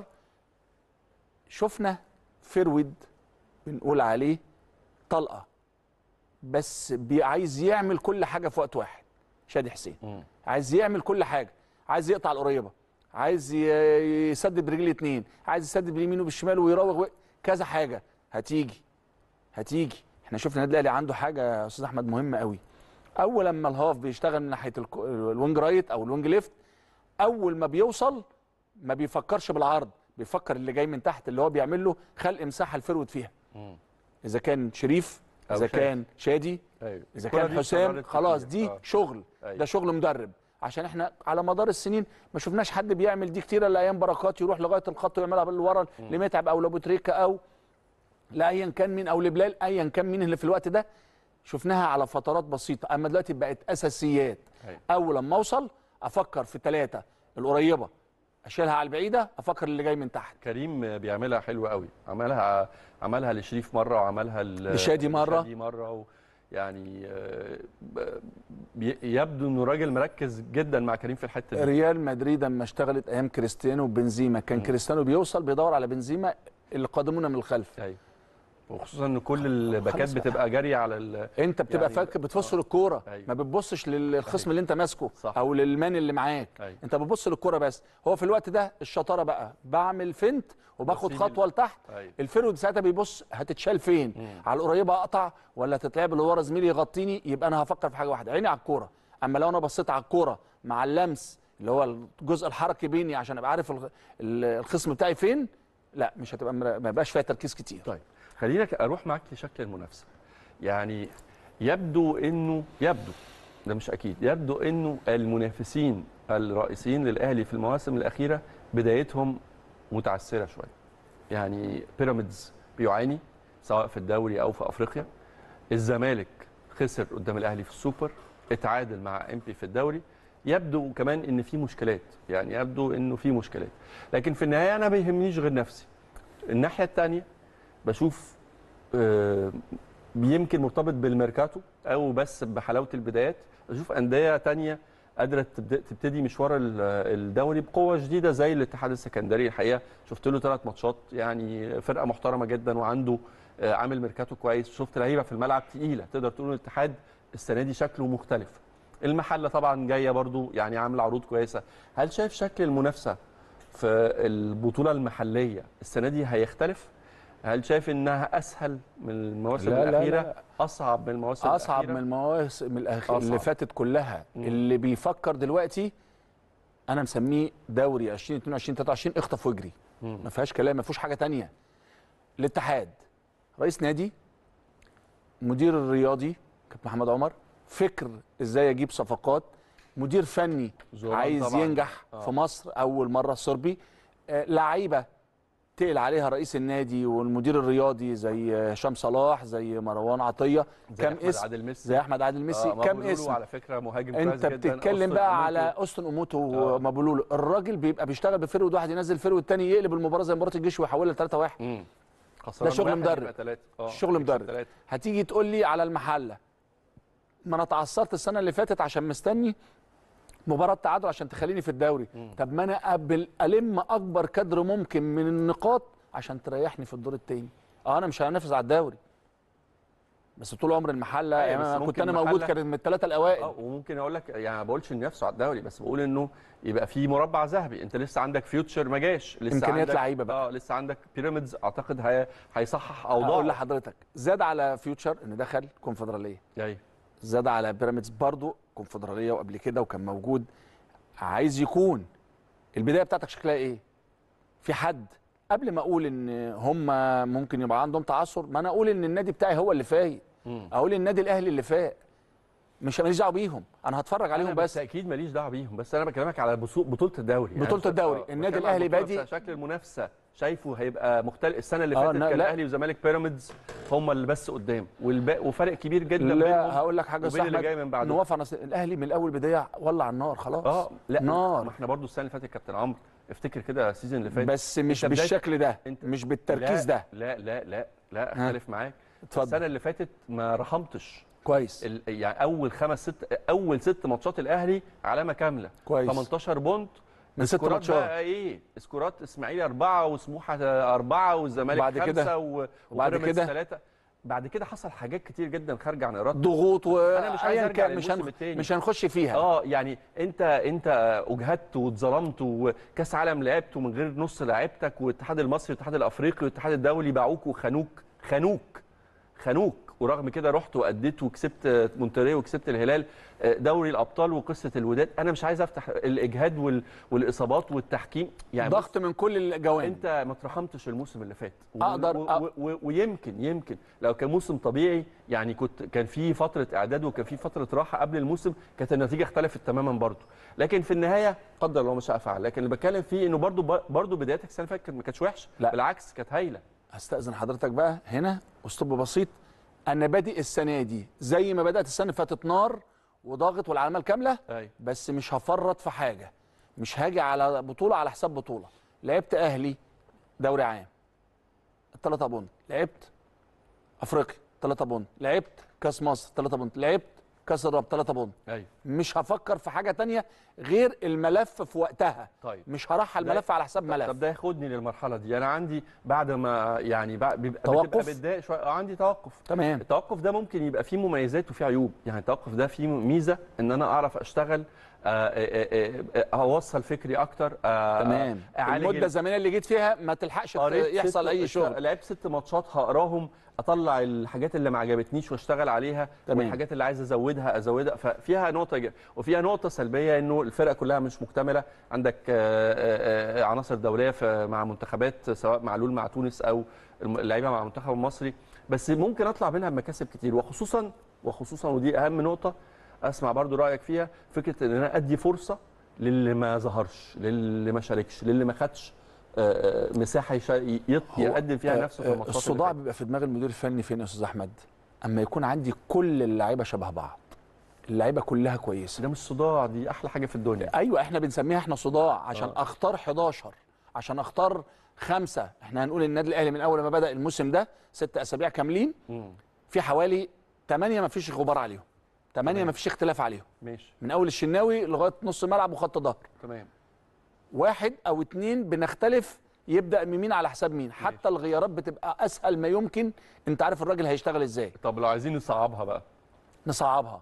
شفنا فيرود بنقول عليه طلقه بس بي- عايز يعمل كل حاجه في وقت واحد شادي حسين
مم.
عايز يعمل كل حاجه عايز يقطع القريبه عايز ي- يسدد برجل اتنين عايز يسدد باليمين وبالشمال ويراوغ و- كذا حاجه هتيجي هتيجي احنا شفنا النادي الاهلي عنده حاجه يا استاذ احمد مهمه قوي اول لما الهاف بيشتغل من ناحيه الك- الوينج رايت او الوينج ليفت اول ما بيوصل ما بيفكرش بالعرض بيفكر اللي جاي من تحت اللي هو بيعمل له خلق مساحه الفرود فيها
مم.
اذا كان شريف
أو
اذا
شادي.
كان شادي
ايوه
اذا
الكرة
كان
دي
حسام
اتكررت
خلاص
كتير.
دي
آه.
شغل
أيوة.
ده شغل مدرب عشان احنا على مدار السنين ما شفناش حد بيعمل دي كتير الا ايام بركات يروح لغايه الخط ويعملها بالورا لمتعب او لابو تريكه او لايا كان مين او لبلال ايا كان مين اللي في الوقت ده شفناها على فترات بسيطه اما دلوقتي بقت اساسيات
أيوة.
اول لما اوصل افكر في ثلاثه القريبه اشيلها على البعيده افكر اللي جاي من تحت
كريم بيعملها حلوه قوي عملها عملها لشريف مره وعملها ل-
لشادي مرة.
لشادي مره و يعني آه، ب- بي- يبدو انه راجل مركز جدا مع كريم في الحته دي
ريال مدريد لما اشتغلت ايام كريستيانو وبنزيما كان كريستيانو بيوصل بيدور على بنزيما اللي قادمون من الخلف
ايوه وخصوصا ان كل الباكات
خلاص بقى.
بتبقى جاريه على ال...
انت بتبقى
يعني-
فاكر بتبص للكوره
أيوة.
ما بتبصش للخصم اللي انت ماسكه
صح.
او للمان اللي معاك
أيوة.
انت بتبص للكوره بس هو في الوقت ده الشطاره بقى بعمل فنت وباخد
بسيب
خطوه
ال-
لتحت
أيوة.
الفيرود ساعتها بيبص هتتشال فين على القريبه اقطع ولا تتلعب اللي ورا زميلي يغطيني يبقى انا هفكر في حاجه واحده عيني على الكوره اما لو انا بصيت على الكوره مع اللمس اللي هو الجزء الحركي بيني عشان ابقى عارف الخ- ال- الخصم بتاعي فين لا مش هتبقى مر- ما يبقاش فيها تركيز كتير
طيب خلينا ك- اروح معاك لشكل المنافسه يعني يبدو انه يبدو ده مش اكيد يبدو انه المنافسين الرئيسيين للاهلي في المواسم الاخيره بدايتهم متعثره شويه يعني بيراميدز بيعاني سواء في الدوري او في افريقيا الزمالك خسر قدام الاهلي في السوبر اتعادل مع امبي في الدوري يبدو كمان ان في مشكلات يعني يبدو انه في مشكلات لكن في النهايه انا ما بيهمنيش غير نفسي الناحيه الثانيه بشوف آه، يمكن مرتبط بالميركاتو او بس بحلاوه البدايات بشوف انديه تانية قادره تبد- تبتدي مشوار ال- الدوري بقوه شديده زي الاتحاد السكندري الحقيقه شفت له ثلاث ماتشات يعني فرقه محترمه جدا وعنده آه، عامل ميركاتو كويس شفت لعيبه في الملعب تقيله تقدر تقول الاتحاد السنه دي شكله مختلف المحله طبعا جايه برضو يعني عامله عروض كويسه هل شايف شكل المنافسه في البطوله المحليه السنه دي هيختلف هل شايف انها اسهل من المواسم
لا، لا،
الاخيره
لا.
اصعب من المواسم
اصعب من
الأخيرة؟
المواسم الأخ... اللي
أصعب.
فاتت كلها
مم.
اللي بيفكر دلوقتي انا مسميه دوري 2022 23 اخطف واجري
مم.
ما فيهاش كلام ما فيهوش حاجه تانية الاتحاد رئيس نادي مدير الرياضي كابتن محمد عمر فكر ازاي اجيب صفقات مدير فني
زوران
عايز
طبعاً.
ينجح
آه.
في مصر اول مره الصربي آه لعيبه تقل عليها رئيس النادي والمدير الرياضي زي هشام صلاح زي مروان عطيه
زي
كام
أحمد
اسم
عادل ميسي
زي احمد عادل ميسي
آه،
كام
مابولولو
اسم
على فكره مهاجم كويس
انت
جدا
بتتكلم
أوستن
بقى
أموتو.
على اوستن اوموتو
آه.
ومابولولو الراجل بيبقى بيشتغل بفرود واحد ينزل فرود التاني يقلب المباراه زي مباراه الجيش ويحولها ل 3 1
مم. خسران
ده شغل
واحد
مدرب.
يبقى تلاتة. آه،
الشغل
يكسب
مدرب.
تلاتة.
هتيجي تقول لي على المحله ما انا اتعثرت السنه اللي فاتت عشان مستني مباراه تعادل عشان تخليني في الدوري طب ما انا قبل الم اكبر كادر ممكن من النقاط عشان تريحني في الدور الثاني اه انا مش هنافس على الدوري بس طول عمر المحله
أيوة،
يعني
بس
أنا كنت
ممكن
انا موجود
المحلة-
كان من الثلاثه الاوائل
اه وممكن اقول لك يعني ما بقولش ان نفسه على الدوري بس بقول انه يبقى في مربع ذهبي انت لسه عندك فيوتشر ما جاش لسه
إمكانيات
عندك
لعيبة بقى.
اه لسه عندك بيراميدز اعتقد هي... هيصحح اوضاعه
اقول لحضرتك زاد على فيوتشر ان دخل كونفدراليه
ايوه
زاد على بيراميدز برضو كونفدراليه وقبل كده وكان موجود عايز يكون البدايه بتاعتك شكلها ايه في حد قبل ما اقول ان هم ممكن يبقى عندهم تعثر ما انا اقول ان النادي بتاعي هو اللي فايق
مم.
اقول النادي الاهلي اللي فاق مش ماليش دعوه بيهم انا هتفرج عليهم
أنا
بس
بالتاكيد ماليش دعوه بيهم بس انا بكلمك على بصو- بطوله الدوري
بطولة
أنا-
الدوري.
آه،
النادي
بتكلم عن
الأهلي
بطولة
بادئ-
شكل المنافسه شايفه هيبقى مختلف السنه اللي
آه،
فاتت
لا-
كان
لا.
الاهلي وزمالك بيراميدز هم اللي بس قدام والباقي وفرق كبير جدا
لا
بينهم
هقول لك حاجه
وبين
صح
اللي جاي من بعده
نوافق نص... الاهلي من الاول بدايه ولع النار خلاص
اه لا ما
نار
احنا برضو السنه اللي فاتت كابتن عمرو افتكر كده السيزون اللي فات
بس مش
أنت بداية-
بالشكل ده
أنت-
مش بالتركيز ده
لا لا لا لا
ها.
اختلف معاك
اتفضل.
السنه اللي فاتت ما رحمتش
كويس
ال- يعني اول خمس ست اول ست ماتشات الاهلي علامه كامله
كويس
18 بونت
من ست
سكورات
ماتشات.
بقى ايه سكورات اسماعيلي اربعه وسموحه اربعه والزمالك
وبعد
خمسه
كده-
و-
وبعد
وبيراميدز
كده-
ثلاثه بعد كده حصل حاجات كتير جدا خارجه عن ارادتك
ضغوط و
أنا مش عايز
أياً
أرجع
كان مش
للموسم
هن...
التاني.
مش هنخش فيها
اه يعني انت انت اجهدت واتظلمت وكاس عالم لعبت ومن غير نص لعيبتك والاتحاد المصري والاتحاد الافريقي والاتحاد الدولي باعوك وخانوك خانوك خانوك ورغم كده رحت واديت وكسبت مونتري وكسبت الهلال دوري الابطال وقصه الوداد انا مش عايز افتح الاجهاد وال... والاصابات والتحكيم يعني بص،
ضغط من كل الجوانب
انت ما اترحمتش الموسم اللي فات و-
أقدر
و...
أ-
و... و... ويمكن يمكن لو كان موسم طبيعي يعني كنت كان في فتره اعداد وكان في فتره راحه قبل الموسم كانت النتيجه اختلفت تماما برضو لكن في النهايه قدر الله ما شاء فعل لكن اللي بتكلم فيه انه برضو برضو بدايتك السنه اللي فاتت كانت- ما كانتش وحشه
لا.
بالعكس كانت هايله
هستأذن حضرتك بقى هنا اسلوب بسيط انا بادئ السنه دي زي ما بدات السنه اللي فاتت نار وضاغط والعلامه الكامله
ايوه
بس مش هفرط في حاجه مش هاجي على بطوله على حساب بطوله لعبت اهلي دوري عام الثلاثه بونت لعبت افريقيا ثلاثه بونت لعبت كاس مصر ثلاثه بونت لعبت كاس الرابطه ثلاثه بونت
ايوه
مش هفكر في حاجه تانية غير الملف في وقتها
طيب
مش هرحل
ده-
ملف على حساب
طب
ملف
ده ياخدني للمرحله دي انا عندي بعد ما يعني بعد بيبقى
توقف؟
بتبقى متضايق شويه اه عندي توقف
تمام
التوقف ده ممكن يبقى فيه مميزات وفيه عيوب يعني التوقف ده فيه ميزه ان انا اعرف اشتغل آه، آه، آه، آه، اوصل فكري اكتر آه،
تمام
اعالج
المده الزمنيه اللي جيت فيها ما تلحقش
قريت
يحصل
ست-
اي شغل
لعبت ست ماتشات هقراهم اطلع الحاجات اللي ما عجبتنيش واشتغل عليها
تمام.
والحاجات اللي عايز ازودها ازودها ففيها نقطه إيجابية. وفيها نقطه سلبيه انه الفرقه كلها مش مكتمله عندك آه، آه، آه، عناصر دوليه في- مع منتخبات سواء معلول مع تونس او الم- اللعيبه مع المنتخب المصري بس ممكن اطلع منها بمكاسب كتير وخصوصا وخصوصا ودي اهم نقطه اسمع برضو رايك فيها فكره ان انا ادي فرصه للي ما ظهرش للي ما شاركش للي ما خدش آه، آه، مساحه يشا- يط-
هو-
يقدم فيها
آه،
نفسه في
آه،
الماتشات اللي
الصداع
فاتت.
بيبقى في دماغ المدير الفني فين يا استاذ احمد اما يكون عندي كل اللعيبه شبه بعض اللعيبه كلها كويسه
ده مش صداع دي احلى حاجه في الدنيا
ايوه احنا بنسميها احنا صداع عشان
آه.
اختار 11 عشان اختار خمسه احنا هنقول النادي الاهلي من اول ما بدا الموسم ده ست اسابيع كاملين
مم.
في حوالي 8 ما فيش غبار عليهم 8
تمام.
ما فيش اختلاف عليهم
ماشي
من اول الشناوي لغايه نص ملعب وخط ظهر
تمام
واحد او اتنين بنختلف يبدا من مين على حساب مين حتى الغيارات بتبقى اسهل ما يمكن انت عارف الراجل هيشتغل ازاي
طب لو عايزين نصعبها بقى
نصعبها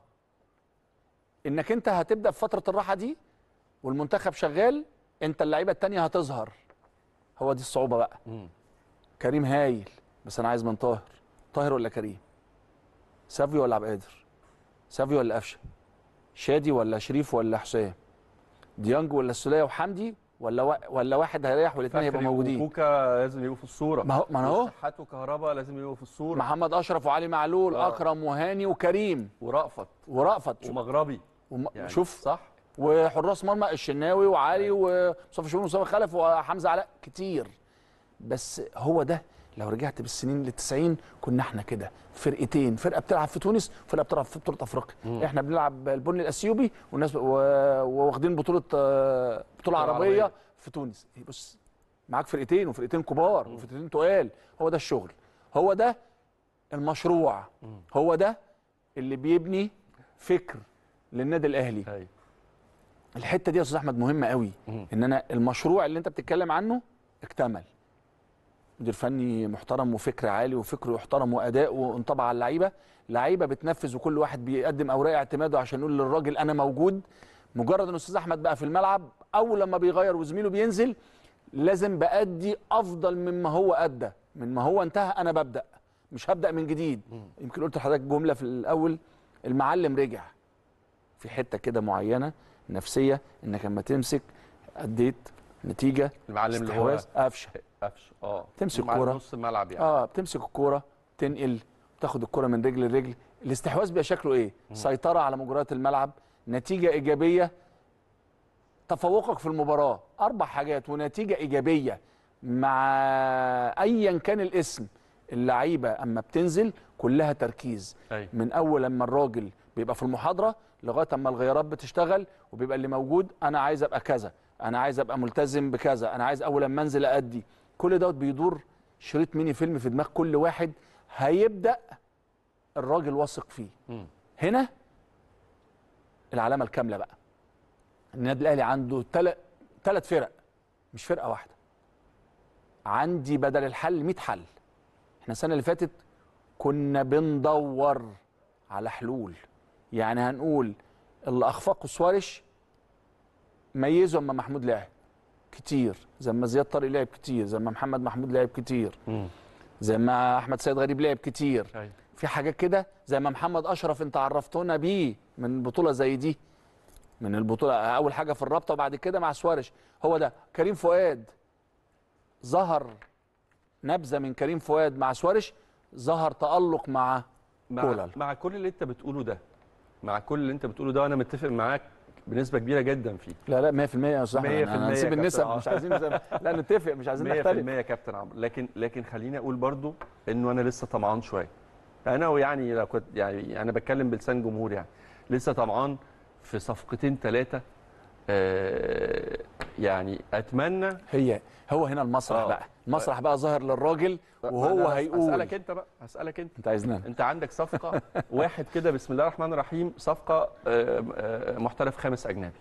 انك انت هتبدا في فتره الراحه دي والمنتخب شغال انت اللعيبه التانية هتظهر هو دي الصعوبه بقى
مم.
كريم هايل بس انا عايز من طاهر طاهر ولا كريم سافيو ولا عبد القادر سافيو ولا قفشه شادي ولا شريف ولا حسام ديانج ولا السوليه وحمدي ولا وا... ولا واحد هيريح والاثنين هيبقوا
فخري
موجودين
وكوكا لازم يبقوا في الصوره
ما هو ما أنا اهو
شحات وكهربا لازم يبقوا في الصوره
محمد اشرف وعلي معلول
آه.
اكرم وهاني وكريم
ورأفت
ورأفت
ومغربي
وم...
يعني
شوف
صح
وحراس مرمى الشناوي وعلي ومصطفى شوبير ومصطفى خلف وحمزه علاء كتير بس هو ده لو رجعت بالسنين لل 90 كنا احنا كده فرقتين فرقه بتلعب في تونس وفرقه بتلعب في بطوله افريقيا
مم.
احنا بنلعب البني الاثيوبي والناس و- وواخدين بطوله آه، بطوله
عربية.
عربيه في تونس إيه بص معاك فرقتين وفرقتين كبار وفرقتين تقال هو ده الشغل هو ده المشروع هو ده اللي بيبني فكر للنادي الاهلي
ايوه
الحته دي يا استاذ احمد مهمه قوي
مم.
ان انا المشروع اللي انت بتتكلم عنه اكتمل مدير فني محترم وفكر عالي وفكر يحترم واداء وانطبع على اللعيبه لعيبه بتنفذ وكل واحد بيقدم اوراق اعتماده عشان يقول للراجل انا موجود مجرد ان استاذ احمد بقى في الملعب اول لما بيغير وزميله بينزل لازم بادي افضل مما هو ادى من ما هو انتهى انا ببدا مش هبدا من جديد يمكن قلت لحضرتك جمله في الاول المعلم رجع في حته كده معينه نفسيه انك لما تمسك اديت نتيجه
المعلم اللي هو
استحواذ قفشه
قفش اه
تمسك
مع
كورة.
نص الملعب يعني
اه بتمسك الكوره تنقل تاخد الكوره من رجل لرجل الاستحواذ بيبقى شكله ايه سيطره على مجريات الملعب نتيجه ايجابيه تفوقك في المباراه اربع حاجات ونتيجه ايجابيه مع ايا كان الاسم اللعيبه اما بتنزل كلها تركيز
أيوة.
من اول لما الراجل بيبقى في المحاضره لغايه اما الغيارات بتشتغل وبيبقى اللي موجود انا عايز ابقى كذا انا عايز ابقى ملتزم بكذا انا عايز اول لما انزل ادي كل دوت بيدور شريط ميني فيلم في دماغ كل واحد هيبدا الراجل واثق فيه
مم.
هنا العلامه الكامله بقى النادي الاهلي عنده ثلاث فرق مش فرقه واحده عندي بدل الحل 100 حل احنا السنه اللي فاتت كنا بندور على حلول يعني هنقول اللي اخفقه سوارش ميزه اما محمود لعب كتير زي ما زياد طارق لعب كتير زي ما محمد محمود لعب كتير
مم.
زي ما احمد سيد غريب لعب كتير
أيوة.
في حاجات كده زي ما محمد اشرف انت عرفتونا بيه من بطوله زي دي من البطوله اول حاجه في الرابطه وبعد كده مع سوارش هو ده كريم فؤاد ظهر نبذه من كريم فؤاد مع سوارش ظهر تالق مع
مع,
كولر.
مع كل اللي انت بتقوله ده مع كل اللي انت بتقوله ده وانا متفق معاك بنسبه كبيره جدا فيه
لا لا 100% يا استاذ
100%
احمد
يا
أنا هنسيب
كابتن.
النسب
آه.
مش عايزين زي... لا نتفق مش عايزين
100%
نختلف
يا كابتن عمرو لكن لكن خليني اقول برضو انه انا لسه طمعان شويه انا ويعني لو كنت يعني انا بتكلم بلسان جمهور يعني لسه طمعان في صفقتين ثلاثه آه يعني اتمنى
هي هو هنا المسرح
آه.
بقى المسرح بقى ظاهر للراجل وهو
أنا
هيقول
هسالك انت بقى هسالك انت
انت عايزنا
انت عندك صفقه واحد كده بسم الله الرحمن الرحيم صفقه آه، آه، محترف خامس اجنبي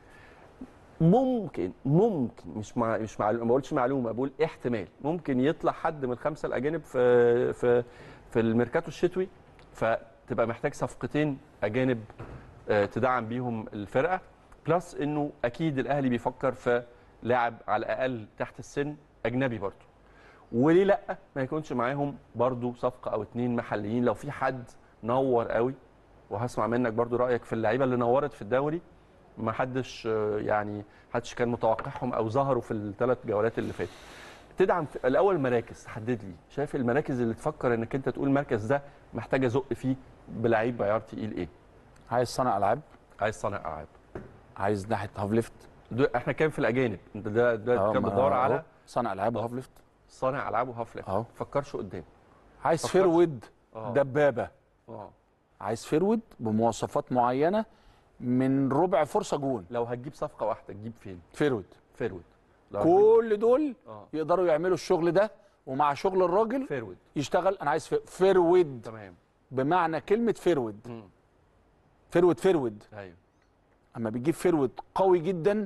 ممكن ممكن مش مع مش مع ما بقولش معلومه بقول احتمال ممكن يطلع حد من الخمسه الاجانب في في في الميركاتو الشتوي فتبقى محتاج صفقتين اجانب آه، تدعم بيهم الفرقه بلس انه اكيد الاهلي بيفكر في لاعب على الاقل تحت السن اجنبي برضه وليه لا ما يكونش معاهم برضو صفقه او اتنين محليين لو في حد نور قوي وهسمع منك برضو رايك في اللعيبه اللي نورت في الدوري ما حدش آه، يعني حدش كان متوقعهم او ظهروا في الثلاث جولات اللي فاتت تدعم في الاول مراكز تحدد لي شايف المراكز اللي تفكر انك انت تقول المركز ده محتاج ازق فيه بلعيب معيار تقيل ايه
عايز صانع العاب
عايز صانع العاب
عايز ناحيه هاف ليفت
دول- احنا كام في الاجانب انت ده ده
اه،
كان
ما
بتدور
اهو،
على
صانع العاب وهاف ليفت
صانع العاب وهاف ليفت
اهو
فكرش قدام
عايز
فكرش.
فيرود
اه
دبابه
اه
عايز فيرود بمواصفات معينه من ربع فرصه جون
لو هتجيب صفقه واحده تجيب فين
فيرود
فيرود لو هتجيب-
كل دول
اه
يقدروا يعملوا الشغل ده ومع شغل الراجل
فيرود
يشتغل انا عايز في- فيرود
تمام
بمعنى كلمه فيرود
مم.
فيرود فيرود
ايوه
اما بيجيب فيرود قوي جدا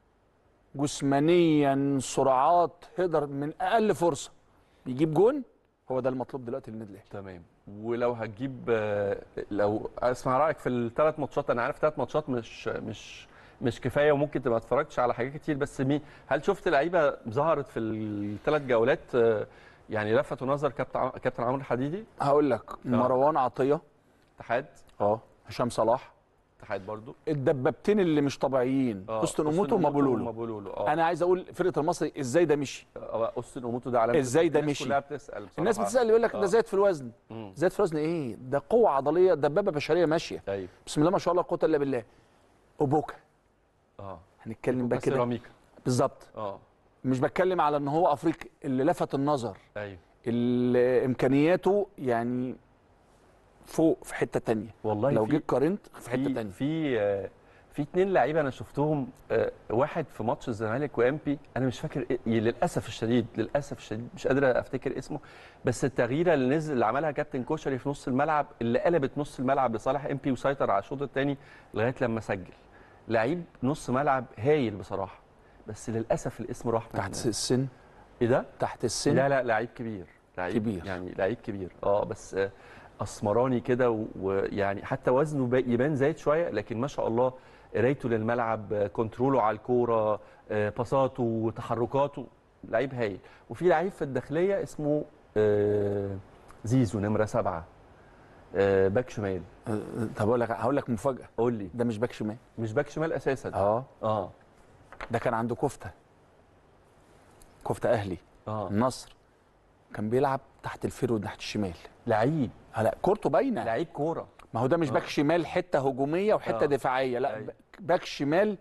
جسمانيا سرعات هيدر من اقل فرصه بيجيب جون هو ده المطلوب دلوقتي للنادي الاهلي
تمام ولو هتجيب آه، لو اسمع رايك في الثلاث ماتشات انا عارف ثلاث ماتشات مش مش مش كفايه وممكن تبقى اتفرجتش على حاجات كتير بس مين هل شفت لعيبه ظهرت في الثلاث جولات آه، يعني لفتوا نظر كابتن عم- كابتن عمرو الحديدي
هقول لك مروان عطيه
اتحاد
اه هشام صلاح
اتحاد برضو
الدبابتين اللي مش طبيعيين
اه
اوستن اوموتو ومابولولو
ومابولولو اه
انا عايز اقول فرقه المصري ازاي ده مشي
آه، اوستن اوموتو ده علامه
ازاي ده
الناس
مشي؟
كلها بتسال بصراحه
الناس بتسال يقول لك
آه.
ده زاد في الوزن
مم.
زاد في الوزن ايه ده قوه عضليه دبابه بشريه ماشيه
ايوه
بسم الله ما شاء الله لا قوه الا بالله اوبوكا
اه
هنتكلم بقى كده
سيراميكا
بالظبط
اه
مش بتكلم على ان هو افريقي اللي لفت النظر
ايوه
اللي امكانياته يعني فوق في حته تانية
والله
لو
في-
جيت قارنت في حته
في
تانية
في آه، في اتنين لعيبه انا شفتهم آه، واحد في ماتش الزمالك وامبي انا مش فاكر إيه للاسف الشديد للاسف الشديد مش قادر افتكر اسمه بس التغييره اللي نزل اللي عملها كابتن كوشري في نص الملعب اللي قلبت نص الملعب لصالح امبي وسيطر على الشوط الثاني لغايه لما سجل لعيب نص ملعب هايل بصراحه بس للاسف الاسم راح من-
تحت السن
ايه ده؟
تحت السن
لا لا لعيب كبير لعيب
كبير.
يعني لعيب كبير اه بس آه، اسمراني كده و- ويعني حتى وزنه با- يبان زايد شويه لكن ما شاء الله قرايته للملعب آه، كنتروله على الكوره آه، باصاته وتحركاته لعيب هايل وفي لعيب في الداخليه اسمه آه، زيزو نمره سبعه آه، باك شمال
أه، طب اقول لك هقول لك مفاجاه
قول لي
ده مش باك شمال
مش باك شمال اساسا
اه
اه
ده كان عنده كفته كفته اهلي
اه
النصر كان بيلعب تحت الفيرود ناحيه الشمال
لعيب
آه لا كورته باينه
لعيب كوره
ما هو ده مش باك شمال حته هجوميه وحته
آه.
دفاعيه لا
أيوة.
باك شمال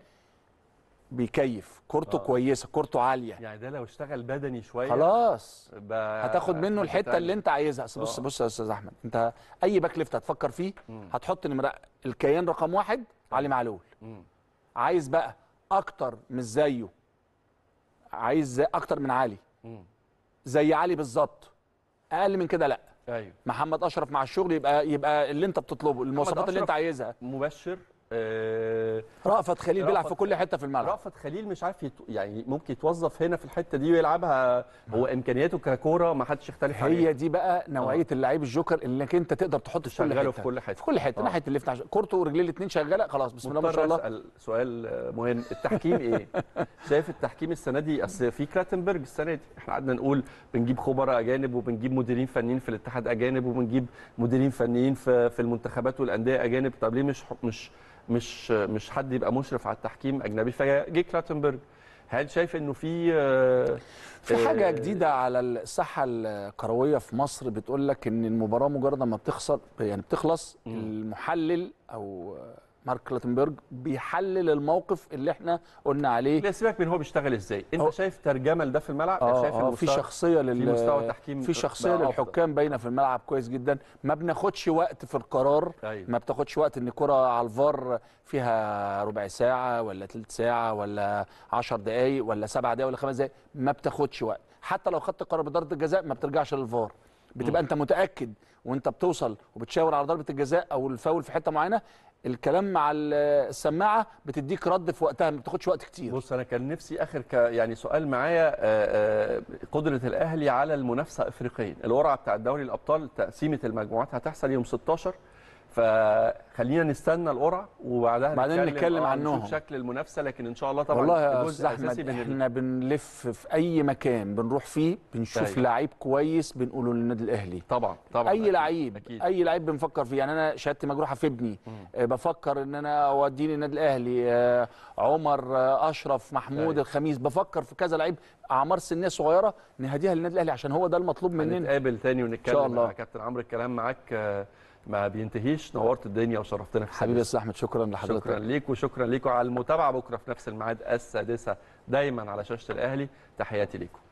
بيكيف كورته
آه.
كويسه كورته عاليه
يعني ده لو اشتغل بدني شويه
خلاص
ب-
هتاخد منه الحته اللي انت عايزها أصل بص
آه.
بص يا استاذ احمد انت اي باك ليفت هتفكر فيه هتحط نمره الكيان رقم واحد علي معلول
مم.
عايز بقى اكتر مش زيه عايز زي اكتر من علي
مم.
زي علي بالظبط اقل من كده لا
ايوه
محمد اشرف مع الشغل يبقى يبقى اللي انت بتطلبه المواصفات اللي
أشرف
انت عايزها
مبشر آه
رأفت خليل بيلعب
رأفت
في كل حته في الملعب
رأفت خليل مش عارف يت... يعني ممكن يتوظف هنا في الحته دي ويلعبها هو امكانياته ككوره ما حدش يختلف عليها
هي دي بقى نوعيه اللعيب الجوكر اللي انك انت تقدر تحطه في كل
تشغله
حته
في كل حتة.
في كل حته
آه.
ناحيه الليفت عشان كورته ورجليه الاثنين شغاله خلاص بسم الله ما
مضطر
شاء الله
اسال سؤال آه، مهم التحكيم ايه شايف التحكيم السنه دي اصل في كراتنبرج السنه دي احنا قعدنا نقول بنجيب خبراء اجانب وبنجيب مديرين فنيين في الاتحاد اجانب وبنجيب مديرين فنيين في في المنتخبات والانديه اجانب طب ليه مش مش مش مش حد يبقى مشرف على التحكيم اجنبي فجه كراتنبرج هل شايف انه في آه،
في حاجه
آه،
جديده على الساحه الكرويه في مصر بتقول لك ان المباراه مجرد ما بتخسر يعني بتخلص المحلل او مارك كلاتنبرج بيحلل الموقف اللي احنا قلنا عليه
لا سيبك من هو بيشتغل ازاي انت
هو-
شايف ترجمه لده في الملعب
اه
شايف
اه في
المستوى-
شخصيه لل
في مستوى تحكيم
في شخصيه
بقى أفضل.
للحكام باينه في الملعب كويس جدا ما بناخدش وقت في القرار
أيوة.
ما بتاخدش وقت ان كره على الفار فيها ربع ساعه ولا ثلث ساعه ولا 10 دقائق ولا 7 دقائق ولا 5 دقائق ما بتاخدش وقت حتى لو خدت قرار بضربه الجزاء ما بترجعش للفار بتبقى انت متاكد وانت بتوصل وبتشاور على ضربه الجزاء او الفاول في حته معينه الكلام مع ال- السماعه بتديك رد في وقتها ما بتاخدش وقت كتير
بص انا كان نفسي اخر ك... يعني سؤال معايا آه، آه، قدره الاهلي على المنافسه افريقيا القرعه بتاع دوري الابطال تقسيمه المجموعات هتحصل يوم 16 فخلينا نستنى القرعه وبعدها
بعدين نتكلم
آه،
عنهم.
نشوف شكل المنافسه لكن ان شاء الله طبعا
والله يا
جزء
استاذ احمد
اساسي من ال-
احنا بنلف في اي مكان بنروح فيه بنشوف
أيوة.
لعيب كويس بنقوله للنادي الاهلي
طبعا طبعا
اي
أكيد،
لعيب
اكيد
اي لعيب بنفكر فيه يعني انا شهادتي مجروحه في ابني آه، بفكر ان انا اوديه للنادي الاهلي آه، عمر آه، اشرف محمود
أيوة.
الخميس بفكر في كذا لعيب اعمار سنيه صغيره نهديها للنادي الاهلي عشان هو ده المطلوب مننا
هنتقابل تاني ونتكلم
إن شاء الله.
مع كابتن عمرو الكلام معاك آه، ما بينتهيش نورت الدنيا وشرفتنا في
حبيبي يا
السادسة.
استاذ احمد شكرا لحضرتك
شكرا ليك وشكرا ليكم على المتابعه بكره في نفس الميعاد السادسه دايما على شاشه الاهلي تحياتي ليكم